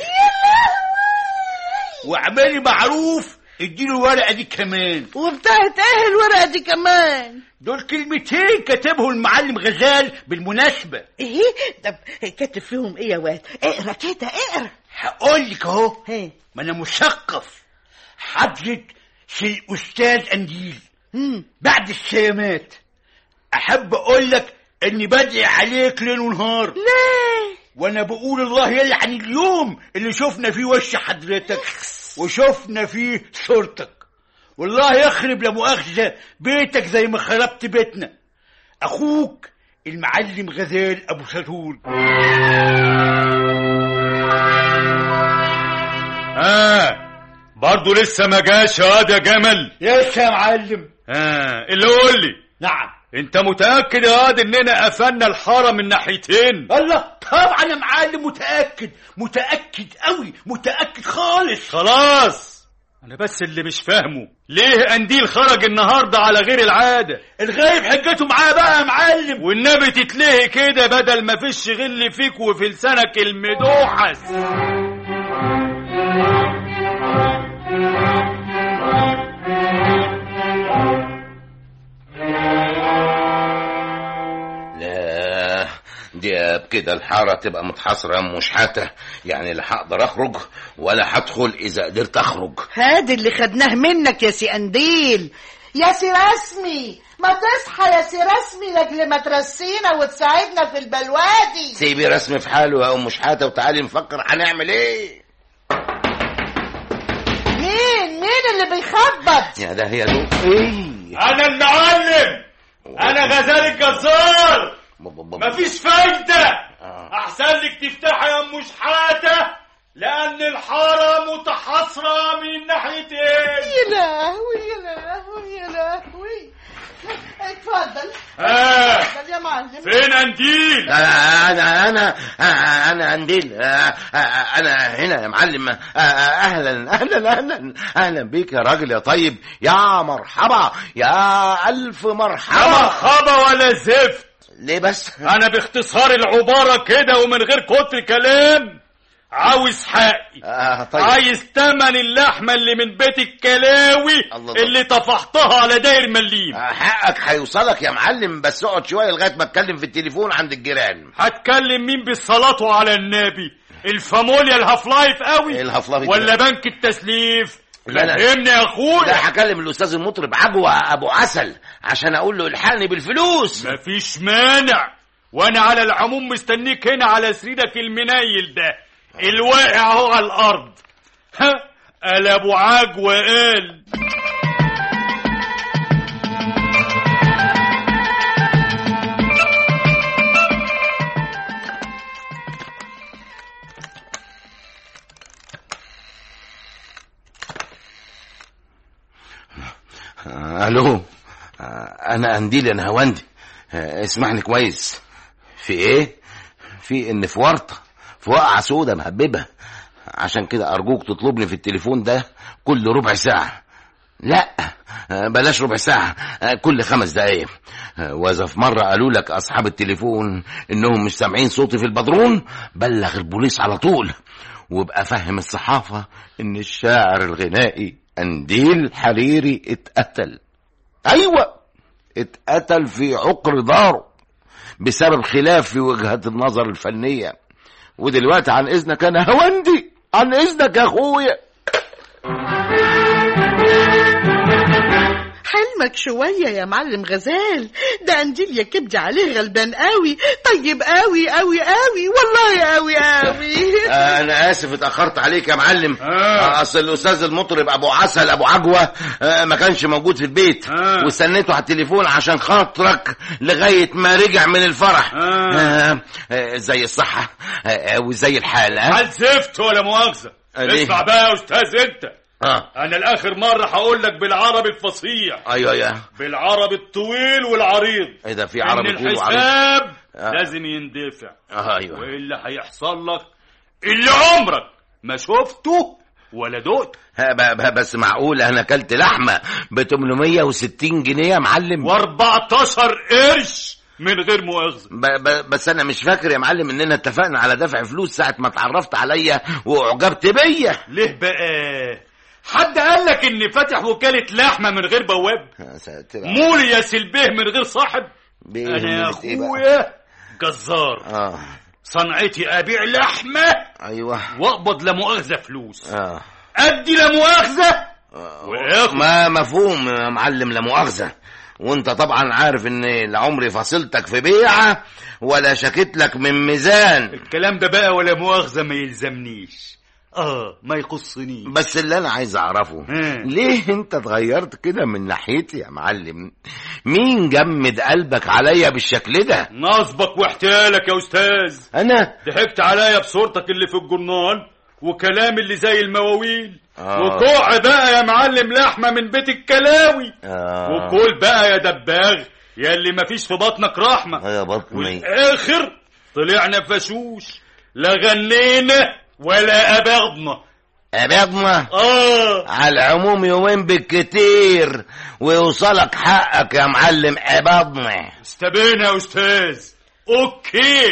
واعملي معروف اديله الورقه دي كمان وبتاعت ايه الورقه دي كمان دول كلمتين كتبهم المعلم غزال بالمناسبه ايه طب كاتب فيهم ايه يا واد اقرا كده اقرا هقول لك اهو هي ما انا مثقف حضرة سي الاستاذ انديل مم. بعد السلامات احب اقول لك اني بدعي عليك ليل ونهار ليه وانا بقول الله يلعن اليوم اللي شفنا فيه وش حضرتك وشفنا فيه صورتك والله يخرب لا مؤاخذه بيتك زي ما خربت بيتنا اخوك المعلم غزال ابو ساتور اه برضه لسه ما جاش يا يا جمل لسه يا معلم اه اللي قول لي نعم انت متاكد يا واد اننا قفلنا الحاره من ناحيتين الله طبعا يا معلم متاكد متاكد قوي متاكد خالص خلاص انا بس اللي مش فاهمه ليه قنديل خرج النهارده على غير العاده الغايب حجته معاه بقى يا معلم والنبي تتلهي كده بدل ما فيش غل فيك وفي لسانك المدوحس دي بكده الحارة تبقى متحاصرة مش حتى يعني لا هقدر اخرج ولا هدخل اذا قدرت اخرج هاد اللي خدناه منك يا سي قنديل يا سي رسمي ما تصحى يا سي رسمي لاجل ما ترسينا وتساعدنا في البلوادي سيبي رسم في حاله يا ام شحاتة وتعالي نفكر هنعمل ايه مين مين اللي بيخبط يا ده هي دول ايه انا المعلم انا غزال الجزار مفيش فايدة احسن لك تفتحي يا ام شحاتة لان الحارة متحاصرة من الناحيتين يا لهوي يا لهوي يا لهوي اتفضل آه. اتفضل يا معلم فين انديل انا انا انا انديل انا هنا يا معلم اهلا اهلا اهلا اهلا بيك يا راجل يا طيب يا مرحبا يا الف لا مرحبا مرحبا ولا زفت ليه بس انا باختصار العبارة كده ومن غير كتر كلام عاوز حقي آه طيب عايز تمن اللحمة اللي من بيت الكلاوي الله. اللي طفحتها على داير مليم آه، حقك هيوصلك يا معلم بس اقعد شويه لغايه ما اتكلم في التليفون عند الجيران هتكلم مين بالصلاة على النبي الفاموليا الهاف لايف قوي الهاف لايف ولا بنك التسليف لا، لا. فهمني يا اخويا لا هكلم الاستاذ المطرب عجوة ابو عسل عشان اقول له الحقني بالفلوس مفيش مانع وانا على العموم مستنيك هنا على سريرك المنيل ده الواقع اهو على الارض ها قال ابو عجوة قال آه، الو آه، انا انديل انا هوندي آه، اسمعني كويس في ايه في ان في ورطه في وقعه سودة مهببه عشان كده ارجوك تطلبني في التليفون ده كل ربع ساعه لا آه، بلاش ربع ساعة آه، كل خمس دقايق آه، وإذا في مرة قالوا لك أصحاب التليفون إنهم مش سامعين صوتي في البدرون بلغ البوليس على طول وابقى فهم الصحافة إن الشاعر الغنائي أنديل حريري اتقتل أيوة اتقتل في عقر داره بسبب خلاف في وجهة النظر الفنية ودلوقتي عن إذنك أنا هوندي عن إذنك يا أخويا حلمك شوية يا معلم غزال ده قنديل يا كبدي عليه غلبان قوي طيب قوي قوي قوي والله قوي قوي آه، انا اسف اتاخرت عليك يا معلم آه. آه، اصل الاستاذ المطرب ابو عسل ابو عجوه آه، ما كانش موجود في البيت آه. واستنيته على التليفون عشان خاطرك لغايه ما رجع من الفرح آه. آه، آه، زي الصحه آه، آه، وزي الحال ها حال زفت ولا مؤاخذة آه، ليه؟ اسمع بقى يا استاذ انت اه انا الاخر مرة هقول لك بالعربي الفصيح ايوه ايوه بالعربي الطويل والعريض ايه ده في ان عربي طويل وعربي الحساب آه. لازم يندفع اه ايوه والا هيحصل لك اللي عمرك ما شفته ولا دقت ها، ب- ب- بس معقول انا اكلت لحمه ب 860 جنيه يا معلم و14 قرش من غير مؤاخذة ب- ب- بس انا مش فاكر يا معلم اننا اتفقنا على دفع فلوس ساعه ما اتعرفت عليا واعجبت بيا ليه بقى حد قال لك اني فاتح وكالة لحمة من غير بواب يا ساتر مولي يا سلبيه من غير صاحب بيه انا يا همة إيه بقى؟ اخويا جزار اه صنعتي ابيع لحمة ايوه واقبض لا مؤاخذة فلوس اه ادي لا مؤاخذة وآخد. ما مفهوم يا معلم لا مؤاخذه وانت طبعا عارف ان لعمري فصلتك في بيعه ولا شكيت لك من ميزان الكلام ده بقى ولا مؤاخذة ما يلزمنيش اه ما يخصنيش بس اللي انا عايز اعرفه مم. ليه انت اتغيرت كده من ناحيتي يا معلم مين جمد قلبك عليا بالشكل ده نصبك واحتيالك يا استاذ انا ضحكت عليا بصورتك اللي في الجرنان وكلام اللي زي المواويل آه. وكوع بقى يا معلم لحمة من بيت الكلاوي آه. وكل بقى يا دباغ يا اللي مفيش في بطنك رحمة يا بطني والاخر طلعنا فشوش لا غنينا ولا ابغضنا أبيضنا اه على العموم يومين بالكتير ويوصلك حقك يا معلم أبضنا استبينا يا استاذ اوكي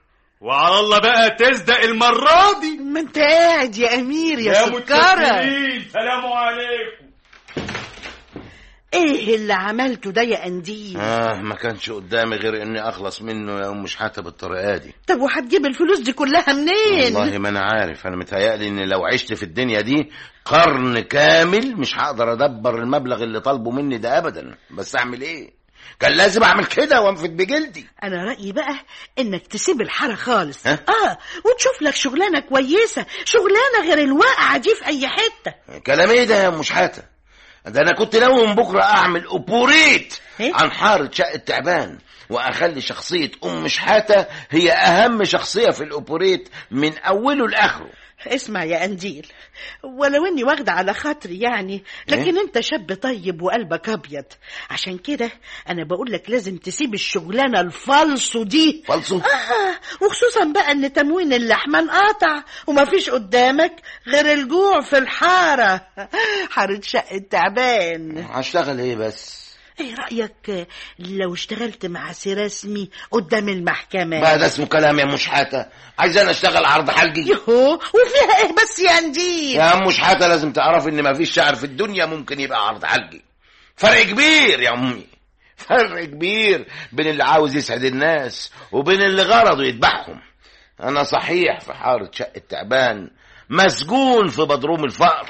وعلى الله بقى تصدق المرة دي ما انت قاعد يا امير يا, يا سكرة متشكرين سلام عليكم ايه اللي عملته ده يا قنديل اه ما كانش قدامي غير اني اخلص منه يا ام شحاته بالطريقه دي طب وهتجيب الفلوس دي كلها منين والله ما انا عارف انا متهيألي ان لو عشت في الدنيا دي قرن كامل مش هقدر ادبر المبلغ اللي طالبه مني ده ابدا بس اعمل ايه كان لازم اعمل كده وانفد بجلدي انا رايي بقى انك تسيب الحاره خالص ها؟ اه وتشوف لك شغلانه كويسه شغلانه غير الواقعه دي في اي حته كلام ايه ده يا ام شحاته ده انا كنت ناوي من بكره اعمل اوبوريت إيه؟ عن حاره شقه تعبان واخلي شخصيه ام شحاته هي اهم شخصيه في الاوبوريت من اوله لاخره اسمع يا قنديل ولو اني واخده على خاطري يعني لكن انت شاب طيب وقلبك ابيض عشان كده انا بقول لك لازم تسيب الشغلانه الفالصو دي فالصو آه وخصوصا بقى ان تموين اللحمه انقطع ومفيش قدامك غير الجوع في الحاره حاره شقه تعبان هشتغل ايه بس ايه رايك لو اشتغلت مع سي رسمي قدام المحكمه بقى ده اسمه كلام يا ام شحاته عايز انا اشتغل عرض حلقي يهو وفيها ايه بس يا قنديل يا ام شحاته لازم تعرف ان مفيش شاعر في الدنيا ممكن يبقى عرض حلقي فرق كبير يا امي فرق كبير بين اللي عاوز يسعد الناس وبين اللي غرضه يذبحهم انا صحيح في حارة شقة تعبان مسجون في بدروم الفقر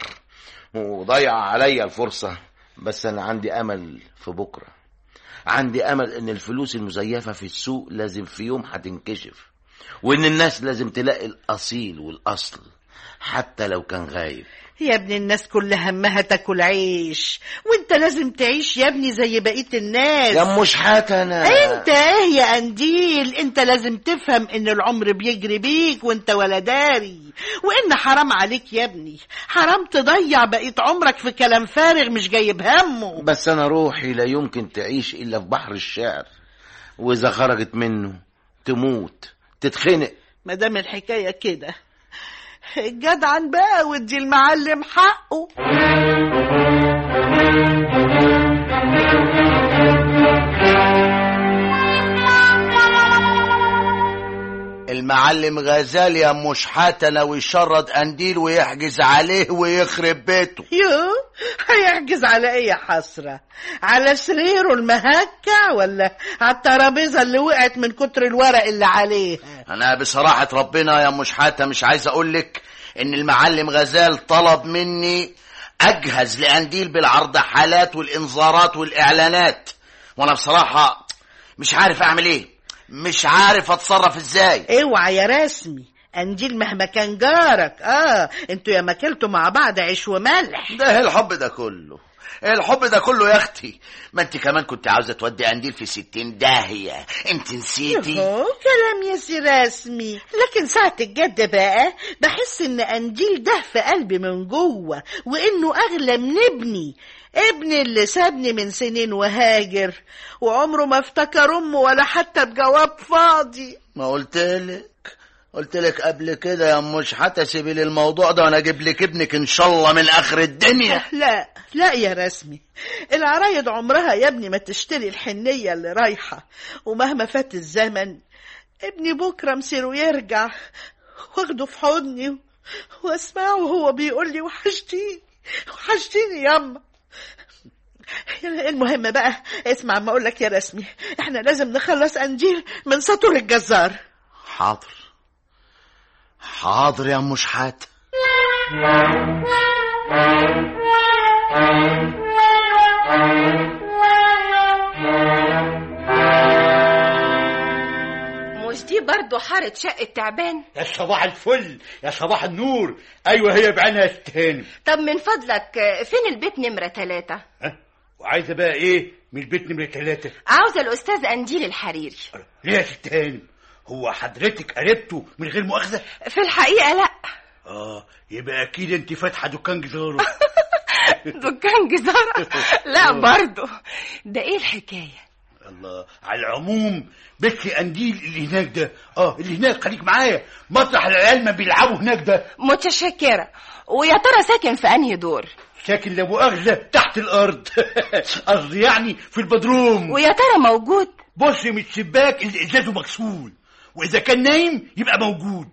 وضيع عليا الفرصة بس انا عندي امل في بكرة عندي امل ان الفلوس المزيفة في السوق لازم في يوم هتنكشف وان الناس لازم تلاقي الاصيل والاصل حتى لو كان غايب يا ابن الناس كل همها تاكل عيش وانت لازم تعيش يا ابني زي بقية الناس يا ام شحاتة انا انت ايه يا قنديل انت لازم تفهم ان العمر بيجري بيك وانت ولا داري وان حرام عليك يا ابني حرام تضيع بقية عمرك في كلام فارغ مش جايب همه بس انا روحي لا يمكن تعيش الا في بحر الشعر واذا خرجت منه تموت تتخنق ما دام الحكاية كده جدعا بقى وادي المعلم حقه المعلم غزال يا ام شحاته لو يشرد قنديل ويحجز عليه ويخرب بيته يو هيحجز على ايه يا حسرة على سريره المهكع ولا على الترابيزة اللي وقعت من كتر الورق اللي عليها انا بصراحه ربنا يا ام شحاته مش عايز اقول لك ان المعلم غزال طلب مني اجهز لقنديل بالعرض حالات والانذارات والاعلانات وانا بصراحه مش عارف اعمل ايه مش عارف اتصرف ازاي اوعى يا رسمي قنديل مهما كان جارك اه انتوا يا ماكلتوا مع بعض عيش وملح ده إيه الحب ده كله إيه الحب ده كله يا اختي ما انت كمان كنت عاوزه تودي قنديل في ستين داهيه انت نسيتي يهو كلام يا سي رسمي لكن ساعة الجد بقى بحس ان قنديل ده في قلبي من جوه وانه اغلى من ابني ابني اللي سابني من سنين وهاجر وعمره ما افتكر امه ولا حتى بجواب فاضي ما قلتلك قلتلك قبل كده يا ام شحاته سيبي لي الموضوع ده وانا اجيب لك ابنك ان شاء الله من اخر الدنيا لا لا يا رسمي العرايد عمرها يا ابني ما تشتري الحنية اللي رايحة ومهما فات الزمن ابني بكرة مصيره يرجع واخده في حضني واسمعه وهو بيقول لي وحشتيني وحشتيني ياما المهم بقى اسمع ما اقول لك يا رسمي احنا لازم نخلص انجيل من سطور الجزار حاضر حاضر يا ام شحاته مش دي برضه حارة شقة تعبان يا صباح الفل يا صباح النور ايوه هي بعينها التاني طب من فضلك آه، فين البيت نمرة ثلاثة ها وعايزه بقى ايه من البيت نمره ثلاثة عاوزة الأستاذ أنديل الحريري ليه يا ست هانم هو حضرتك قربته من غير مؤاخذه في الحقيقة لا اه يبقى اكيد انت فاتحه دكان جزاره دكان جزارة لا برضه ده ايه الحكاية الله على العموم بيت قنديل اللي هناك ده اه اللي هناك خليك معايا مطرح العيال ما بيلعبوا هناك ده متشكرة ويا ترى ساكن في أنهي دور ساكن لا مؤاخذه تحت الارض قصدي يعني في البدروم ويا ترى موجود بص من الشباك اللي ازازه مغسول واذا كان نايم يبقى موجود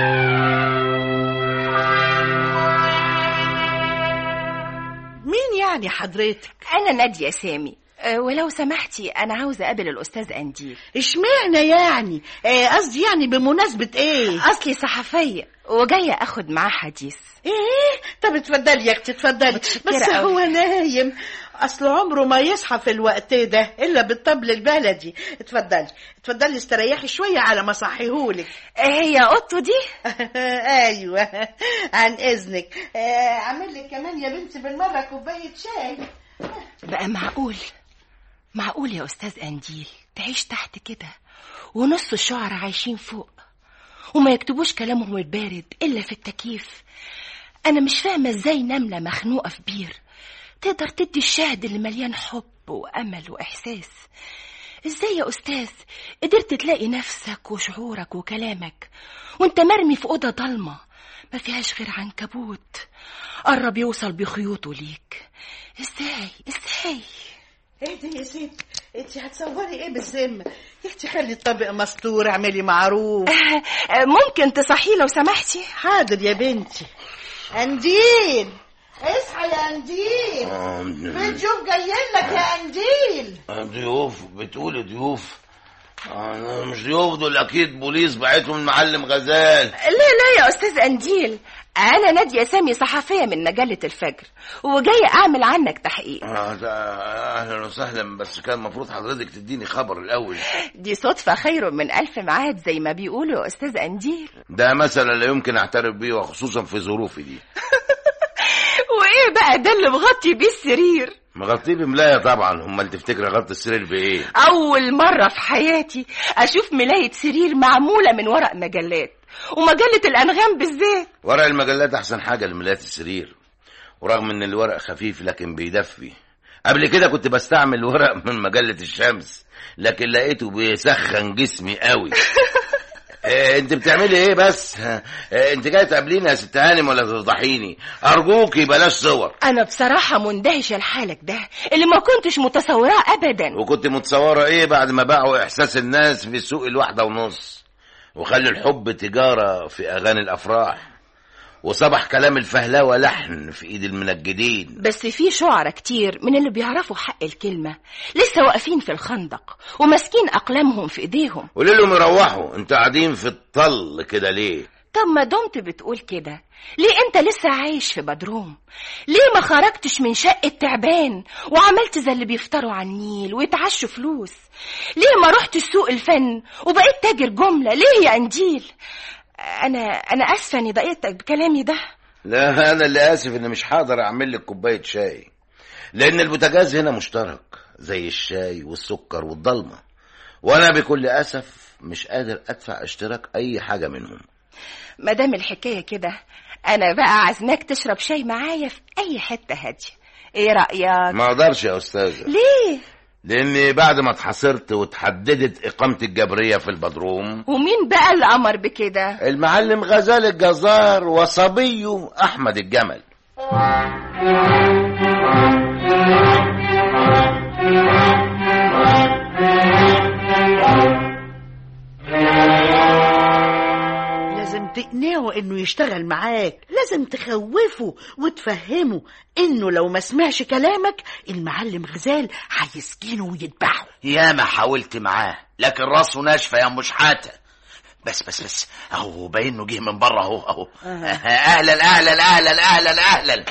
مين يعني حضرتك انا ناديه سامي أه، ولو سمحتي انا عاوزه اقابل الاستاذ انديل اشمعنى يعني آه، قصدي يعني بمناسبة ايه اصلي صحفيه وجايه اخد معاه حديث ايه طب اتفضلي يا اختي اتفضلي متشكرة بس أوي. هو نايم اصل عمره ما يصحى في الوقت ده الا بالطبل البلدي اتفضلي اتفضلي استريحي شويه على ما صحيهولك أه، هي اوضته دي ايوه عن اذنك آه، اعمل لك كمان يا بنتي بالمره كوبايه شاي بقى معقول معقول يا استاذ انديل تعيش تحت كده ونص الشعراء عايشين فوق وما يكتبوش كلامهم البارد الا في التكييف انا مش فاهمه ازاي نمله مخنوقه في بير تقدر تدي الشهد اللي مليان حب وامل واحساس ازاي يا استاذ قدرت تلاقي نفسك وشعورك وكلامك وانت مرمي في اوضه ضلمه ما فيهاش غير عنكبوت قرب يوصل بخيوطه ليك ازاي ازاي اهدي يا ست انت هتصوري ايه بالذمه يا اختي خلي الطبق مستور اعملي معروف ممكن تصحيه لو سمحتي حاضر يا بنتي انديل اصحى يا انديل في ضيوف جايين لك يا انديل ضيوف بتقولي ضيوف انا مش ضيوف دول اكيد بوليس بعتهم المعلم غزال لا لا يا استاذ انديل انا ناديه سامي صحفيه من مجله الفجر وجايه اعمل عنك تحقيق آه، ده اهلا وسهلا بس كان المفروض حضرتك تديني خبر الاول دي صدفه خير من الف ميعاد زي ما بيقولوا يا استاذ انديل ده مثلا لا يمكن اعترف بيه وخصوصا في ظروفي دي وايه بقى ده اللي مغطي بيه السرير مغطيه بملايه طبعا امال تفتكر اغطي السرير بايه اول مره في حياتي اشوف ملايه سرير معموله من ورق مجلات ومجله الانغام بالذات ورق المجلات احسن حاجه لملايات السرير ورغم ان الورق خفيف لكن بيدفي قبل كده كنت بستعمل ورق من مجله الشمس لكن لقيته بيسخن جسمي قوي إيه انت بتعملي ايه بس إيه انت جاي تقابليني يا ست هانم ولا تفضحيني ارجوكي بلاش صور انا بصراحه مندهشه لحالك ده اللي ما كنتش متصوراه ابدا وكنت متصوره ايه بعد ما باعوا احساس الناس في سوق الواحده ونص وخلوا الحب تجاره في اغاني الافراح وصبح كلام الفهلاوه لحن في ايد المنجدين بس في شعراء كتير من اللي بيعرفوا حق الكلمه لسه واقفين في الخندق وماسكين اقلامهم في ايديهم قولي لهم يروحوا انتوا قاعدين في الطل كده ليه طب ما دمت بتقول كده ليه انت لسه عايش في بدروم ليه ما خرجتش من شقة تعبان وعملت زي اللي بيفطروا على النيل ويتعشوا فلوس ليه ما رحتش سوق الفن وبقيت تاجر جملة ليه يا انديل انا انا اسفه اني ضايقتك بكلامي ده لا انا اللي اسف ان مش هقدر اعمل لك كوبايه شاي لان البوتاجاز هنا مشترك زي الشاي والسكر والضلمه وانا بكل اسف مش قادر ادفع اشتراك اي حاجه منهم ما دام الحكايه كده انا بقى عازماك تشرب شاي معايا في اي حته هاديه ايه رايك ما اقدرش يا استاذه ليه لاني بعد ما اتحاصرت واتحددت اقامتي الجبريه في البدروم ومين بقى اللي امر بكده المعلم غزال الجزار وصبيه احمد الجمل لازم تقنعه انه يشتغل معاك لازم تخوفه وتفهمه انه لو ما سمعش كلامك المعلم غزال هيسكينه ويذبحه يا ما حاولت معاه لكن راسه ناشفه يا مش حاتة بس بس بس اهو باين انه جه من بره اهو اهو اهلا اهلا اهلا اهلا اهلا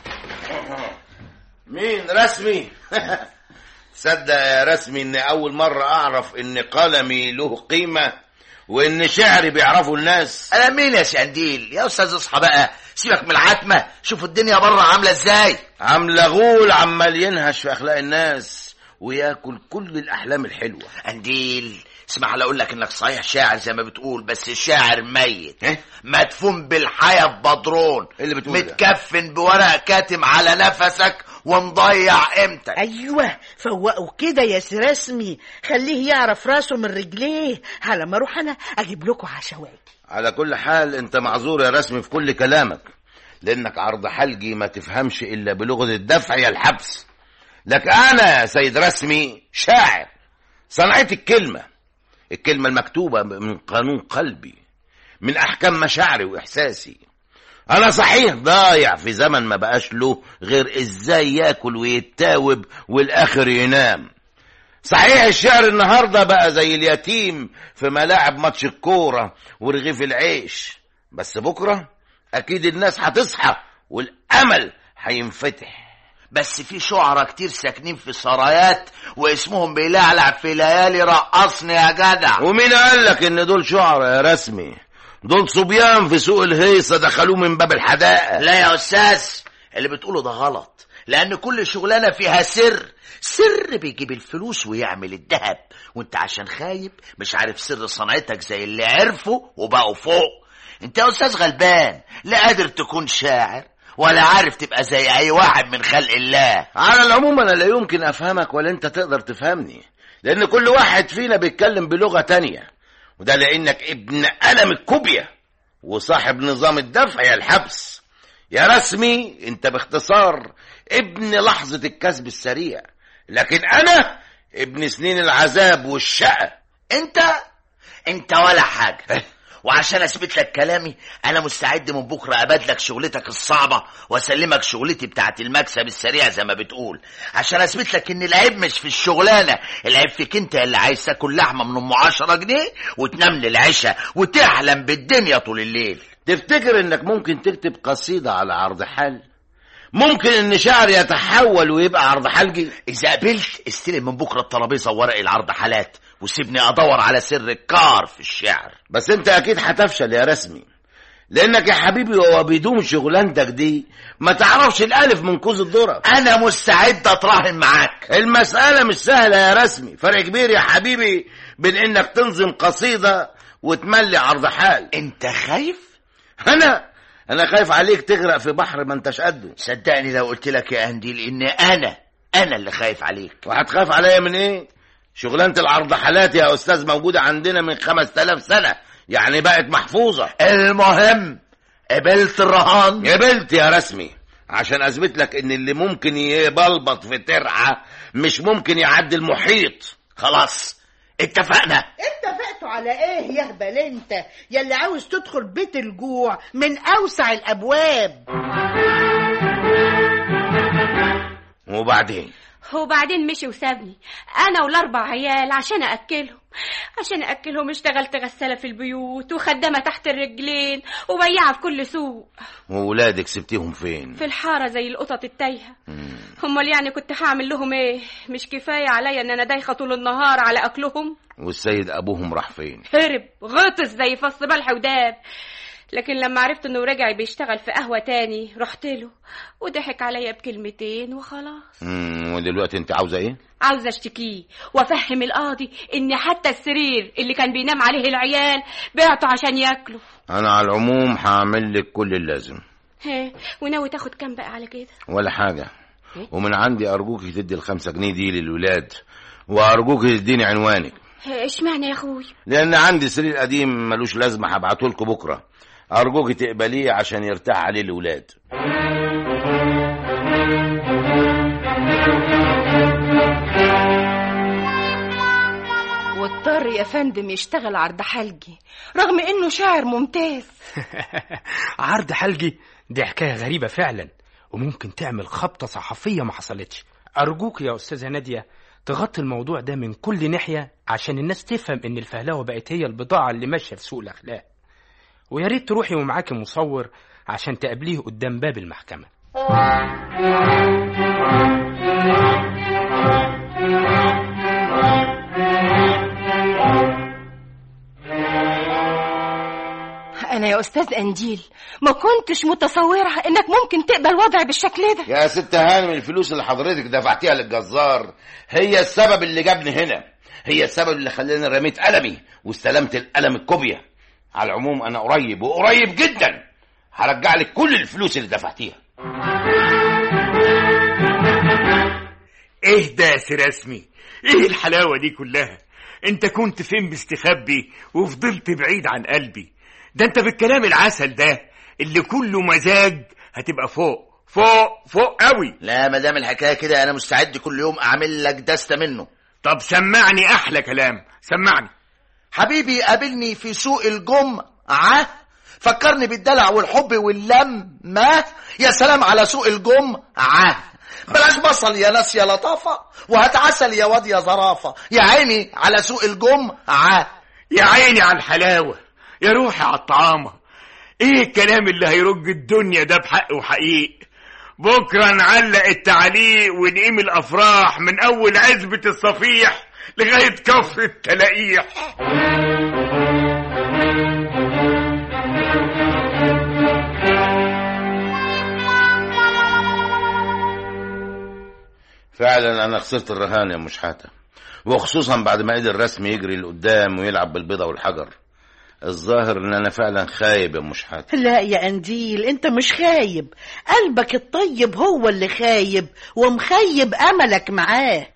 مين رسمي تصدق يا رسمي ان اول مرة اعرف ان قلمي له قيمة وان شعري بيعرفوا الناس انا مين يا شانديل يا استاذ اصحى بقى سيبك من العتمه شوف الدنيا بره عامله ازاي عاملة غول عمال ينهش في اخلاق الناس وياكل كل الاحلام الحلوة قنديل اسمح لي اقول لك انك صحيح شاعر زي ما بتقول بس الشاعر ميت إيه؟ مدفون بالحياة في بدرون إيه اللي بتقوله ده؟ متكفن بورق كاتم على نفسك ومضيع قيمتك ايوه فوقه كده يا سي رسمي خليه يعرف راسه من رجليه على ما اروح انا اجيب لكم عشوائي على كل حال انت معذور يا رسمي في كل كلامك لانك عرض حلقي ما تفهمش الا بلغة الدفع يا الحبس لك انا يا سيد رسمي شاعر صنعت الكلمة الكلمة المكتوبة من قانون قلبي من احكام مشاعري واحساسي انا صحيح ضايع في زمن ما بقاش له غير ازاي ياكل ويتاوب والاخر ينام صحيح الشعر النهارده بقى زي اليتيم في ملاعب ماتش الكوره ورغيف العيش بس بكره اكيد الناس هتصحى والامل هينفتح بس في شعراء كتير ساكنين في سرايات واسمهم بيلعلع في ليالي رقصني يا جدع ومين قال لك ان دول شعراء يا رسمي دول صبيان في سوق الهيصه دخلوه من باب الحدائق لا يا استاذ اللي بتقوله ده غلط لان كل شغلانه فيها سر سر بيجيب الفلوس ويعمل الذهب وانت عشان خايب مش عارف سر صنعتك زي اللي عرفوا وبقوا فوق انت يا استاذ غلبان لا قادر تكون شاعر ولا عارف تبقى زي اي واحد من خلق الله على العموم انا لا يمكن افهمك ولا انت تقدر تفهمني لان كل واحد فينا بيتكلم بلغه تانية وده لانك ابن قلم الكوبيا وصاحب نظام الدفع يا الحبس يا رسمي انت باختصار ابن لحظه الكسب السريع لكن انا ابن سنين العذاب والشقه انت انت ولا حاجه وعشان اثبت لك كلامي انا مستعد من بكره ابادلك شغلتك الصعبه واسلمك شغلتي بتاعت المكسب السريع زي ما بتقول عشان اثبت لك ان العيب مش في الشغلانه العيب فيك انت اللي عايز تاكل لحمه من ام 10 جنيه وتنام للعشاء وتحلم بالدنيا طول الليل تفتكر انك ممكن تكتب قصيده على عرض حال ممكن ان شعر يتحول ويبقى عرض حلقي اذا قبلت استلم من بكره الترابيزه وورق العرض حالات وسيبني ادور على سر الكار في الشعر بس انت اكيد هتفشل يا رسمي لانك يا حبيبي هو بدون شغلانتك دي ما تعرفش الالف من كوز الذره انا مستعد اتراهن معاك المساله مش سهله يا رسمي فرق كبير يا حبيبي بين انك تنظم قصيده وتملي عرض حال انت خايف انا انا خايف عليك تغرق في بحر ما انتش قده صدقني لو قلت لك يا انديل ان انا انا اللي خايف عليك وهتخاف عليا من ايه شغلانه العرض حالات يا استاذ موجوده عندنا من خمس تلاف سنه يعني بقت محفوظه المهم قبلت الرهان قبلت يا رسمي عشان اثبت لك ان اللي ممكن يبلبط في ترعه مش ممكن يعدي المحيط خلاص اتفقنا اتفقتوا على ايه يا هبل انت يلي عاوز تدخل بيت الجوع من اوسع الابواب وبعدين وبعدين مشي وسابني انا والاربع عيال عشان اكلهم عشان اكلهم اشتغلت غساله في البيوت وخدامه تحت الرجلين وبياعه في كل سوق وولادك سبتيهم فين في الحاره زي القطط التايهه امال يعني كنت هعمل لهم ايه مش كفايه عليا ان انا دايخه طول النهار على اكلهم والسيد ابوهم راح فين هرب غطس زي فص بلح وداب لكن لما عرفت انه رجع بيشتغل في قهوه تاني رحت له وضحك عليا بكلمتين وخلاص مم، ودلوقتي انت عاوزه ايه عاوزه اشتكيه وافهم القاضي ان حتى السرير اللي كان بينام عليه العيال بعته عشان ياكلوا انا على العموم هعمل لك كل اللازم ها وناوي تاخد كام بقى على كده ولا حاجه ومن عندي ارجوك تدي الخمسة جنيه دي للولاد وارجوك تديني عنوانك ها، اشمعنى يا اخوي لان عندي سرير قديم ملوش لازمه هبعته لكم بكره ارجوك تقبليه عشان يرتاح عليه الولاد واضطر يا فندم يشتغل عرض حلقي رغم انه شاعر ممتاز عرض حلقي دي حكاية غريبة فعلا وممكن تعمل خبطة صحفية ما حصلتش أرجوك يا أستاذة نادية تغطي الموضوع ده من كل ناحية عشان الناس تفهم إن الفهلوة بقت هي البضاعة اللي ماشية في سوق الأخلاق ويا ريت تروحي ومعاكي مصور عشان تقابليه قدام باب المحكمة انا يا استاذ انديل ما كنتش متصوره انك ممكن تقبل وضعي بالشكل ده يا ست هانم الفلوس اللي حضرتك دفعتيها للجزار هي السبب اللي جابني هنا هي السبب اللي خلاني رميت قلمي واستلمت القلم الكوبيا على العموم انا قريب وقريب جدا هرجع لك كل الفلوس اللي دفعتيها ايه ده يا سي رسمي ايه الحلاوة دي كلها انت كنت فين مستخبي وفضلت بعيد عن قلبي ده انت بالكلام العسل ده اللي كله مزاج هتبقى فوق فوق فوق قوي لا ما دام الحكايه كده انا مستعد كل يوم اعمل لك دستة منه طب سمعني احلى كلام سمعني حبيبي قابلني في سوق الجمعة فكرني بالدلع والحب واللمة يا سلام على سوق الجمعة بلاش بصل يا ناس يا لطافة وهات عسل يا واد يا زرافة يا عيني على سوق الجمعة يا عيني على الحلاوة يا روحي على الطعامة ايه الكلام اللي هيرج الدنيا ده بحق وحقيق بكرة نعلق التعليق ونقيم الأفراح من أول عزبة الصفيح لغاية كفر التلاقيح فعلا انا خسرت الرهان يا مش حاتم وخصوصا بعد ما قدر الرسم يجري لقدام ويلعب بالبيضة والحجر الظاهر ان انا فعلا خايب يا مش حاتم لا يا قنديل انت مش خايب قلبك الطيب هو اللي خايب ومخيب املك معاه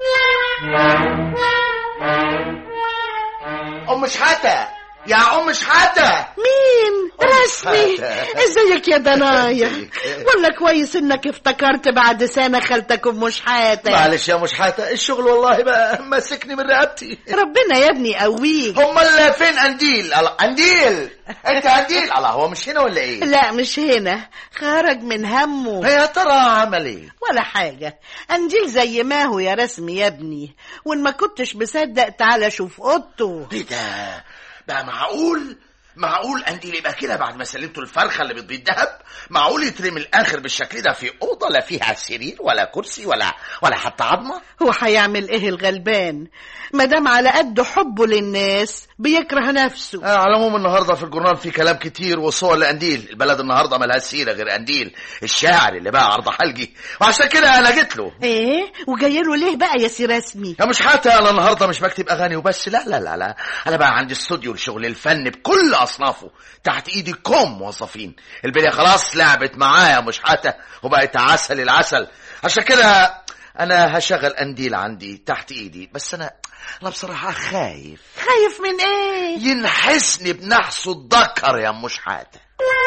أم شحاتة يا أم شحاتة مين رسمي حتى. ازيك يا دنايا ولا كويس انك افتكرت بعد سنة خالتك ام شحاتة معلش يا مش حاتة الشغل والله بقى ماسكني من رقبتي ربنا يا ابني قويك امال فين قنديل الله قنديل انت قنديل الله هو مش هنا ولا ايه لا مش هنا خرج من همه يا ترى عمل ايه ولا حاجة قنديل زي ما هو يا رسمي يا ابني وان ما كنتش مصدق تعالى شوف اوضته ايه ده بقى معقول معقول قنديل يبقى كده بعد ما سلمته الفرخه اللي بتبيض دهب معقول يترمي الاخر بالشكل ده في اوضه لا فيها سرير ولا كرسي ولا ولا حتى عظمه هو هيعمل ايه الغلبان مادام على قد حبه للناس بيكره نفسه آه على العموم النهارده في الجورنال في كلام كتير وصور لقنديل البلد النهارده ملهاش سيره غير قنديل الشاعر اللي بقى عرض حلقي وعشان كده انا جيت له ايه وجاي له ليه بقى يا سي رسمي يا مش حتى انا النهارده مش بكتب اغاني وبس لا لا لا لا انا بقى عندي استوديو لشغل الفن بكل اصنافه تحت ايدي كم موظفين البليه خلاص لعبت معايا مش حتى وبقت عسل العسل عشان كده انا هشغل قنديل عندي تحت ايدي بس انا انا بصراحه خايف خايف من ايه ينحسني بنحسه الذكر يا مش حاتة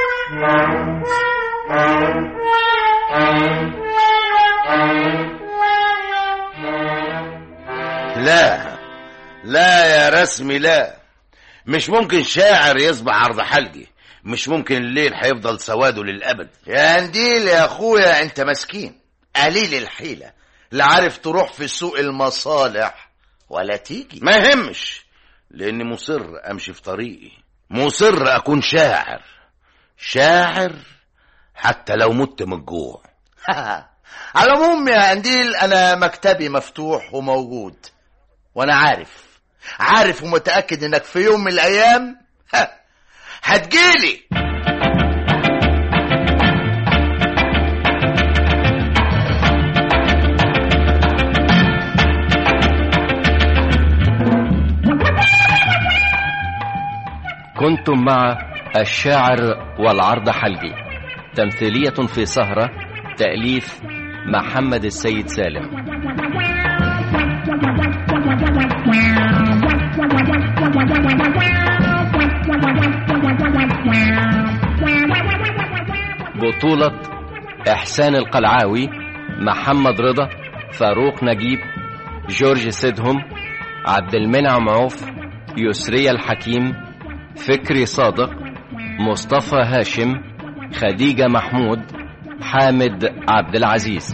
لا لا يا رسمي لا مش ممكن شاعر يصبح عرض حلقي مش ممكن الليل هيفضل سواده للأبد يا قنديل يا اخويا انت مسكين قليل الحيله لا عارف تروح في سوق المصالح ولا تيجي ما يهمش لاني مصر امشي في طريقي مصر اكون شاعر شاعر حتى لو مت من الجوع على العموم يا قنديل انا مكتبي مفتوح وموجود وانا عارف عارف ومتاكد انك في يوم من الايام ها، هتجيلي كنتم مع الشاعر والعرض حلقي تمثيلية في سهرة تأليف محمد السيد سالم بطولة إحسان القلعاوي محمد رضا فاروق نجيب جورج سيدهم عبد المنعم عوف يسري الحكيم فكري صادق مصطفى هاشم خديجة محمود حامد عبد العزيز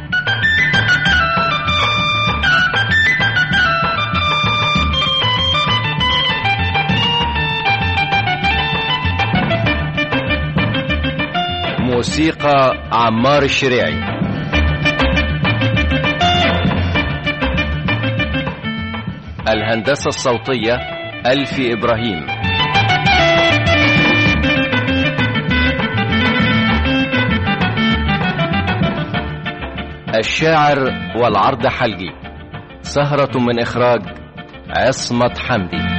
موسيقى عمار الشريعي الهندسة الصوتية ألفي إبراهيم الشاعر والعرض حلقي سهرة من إخراج عصمت حمدي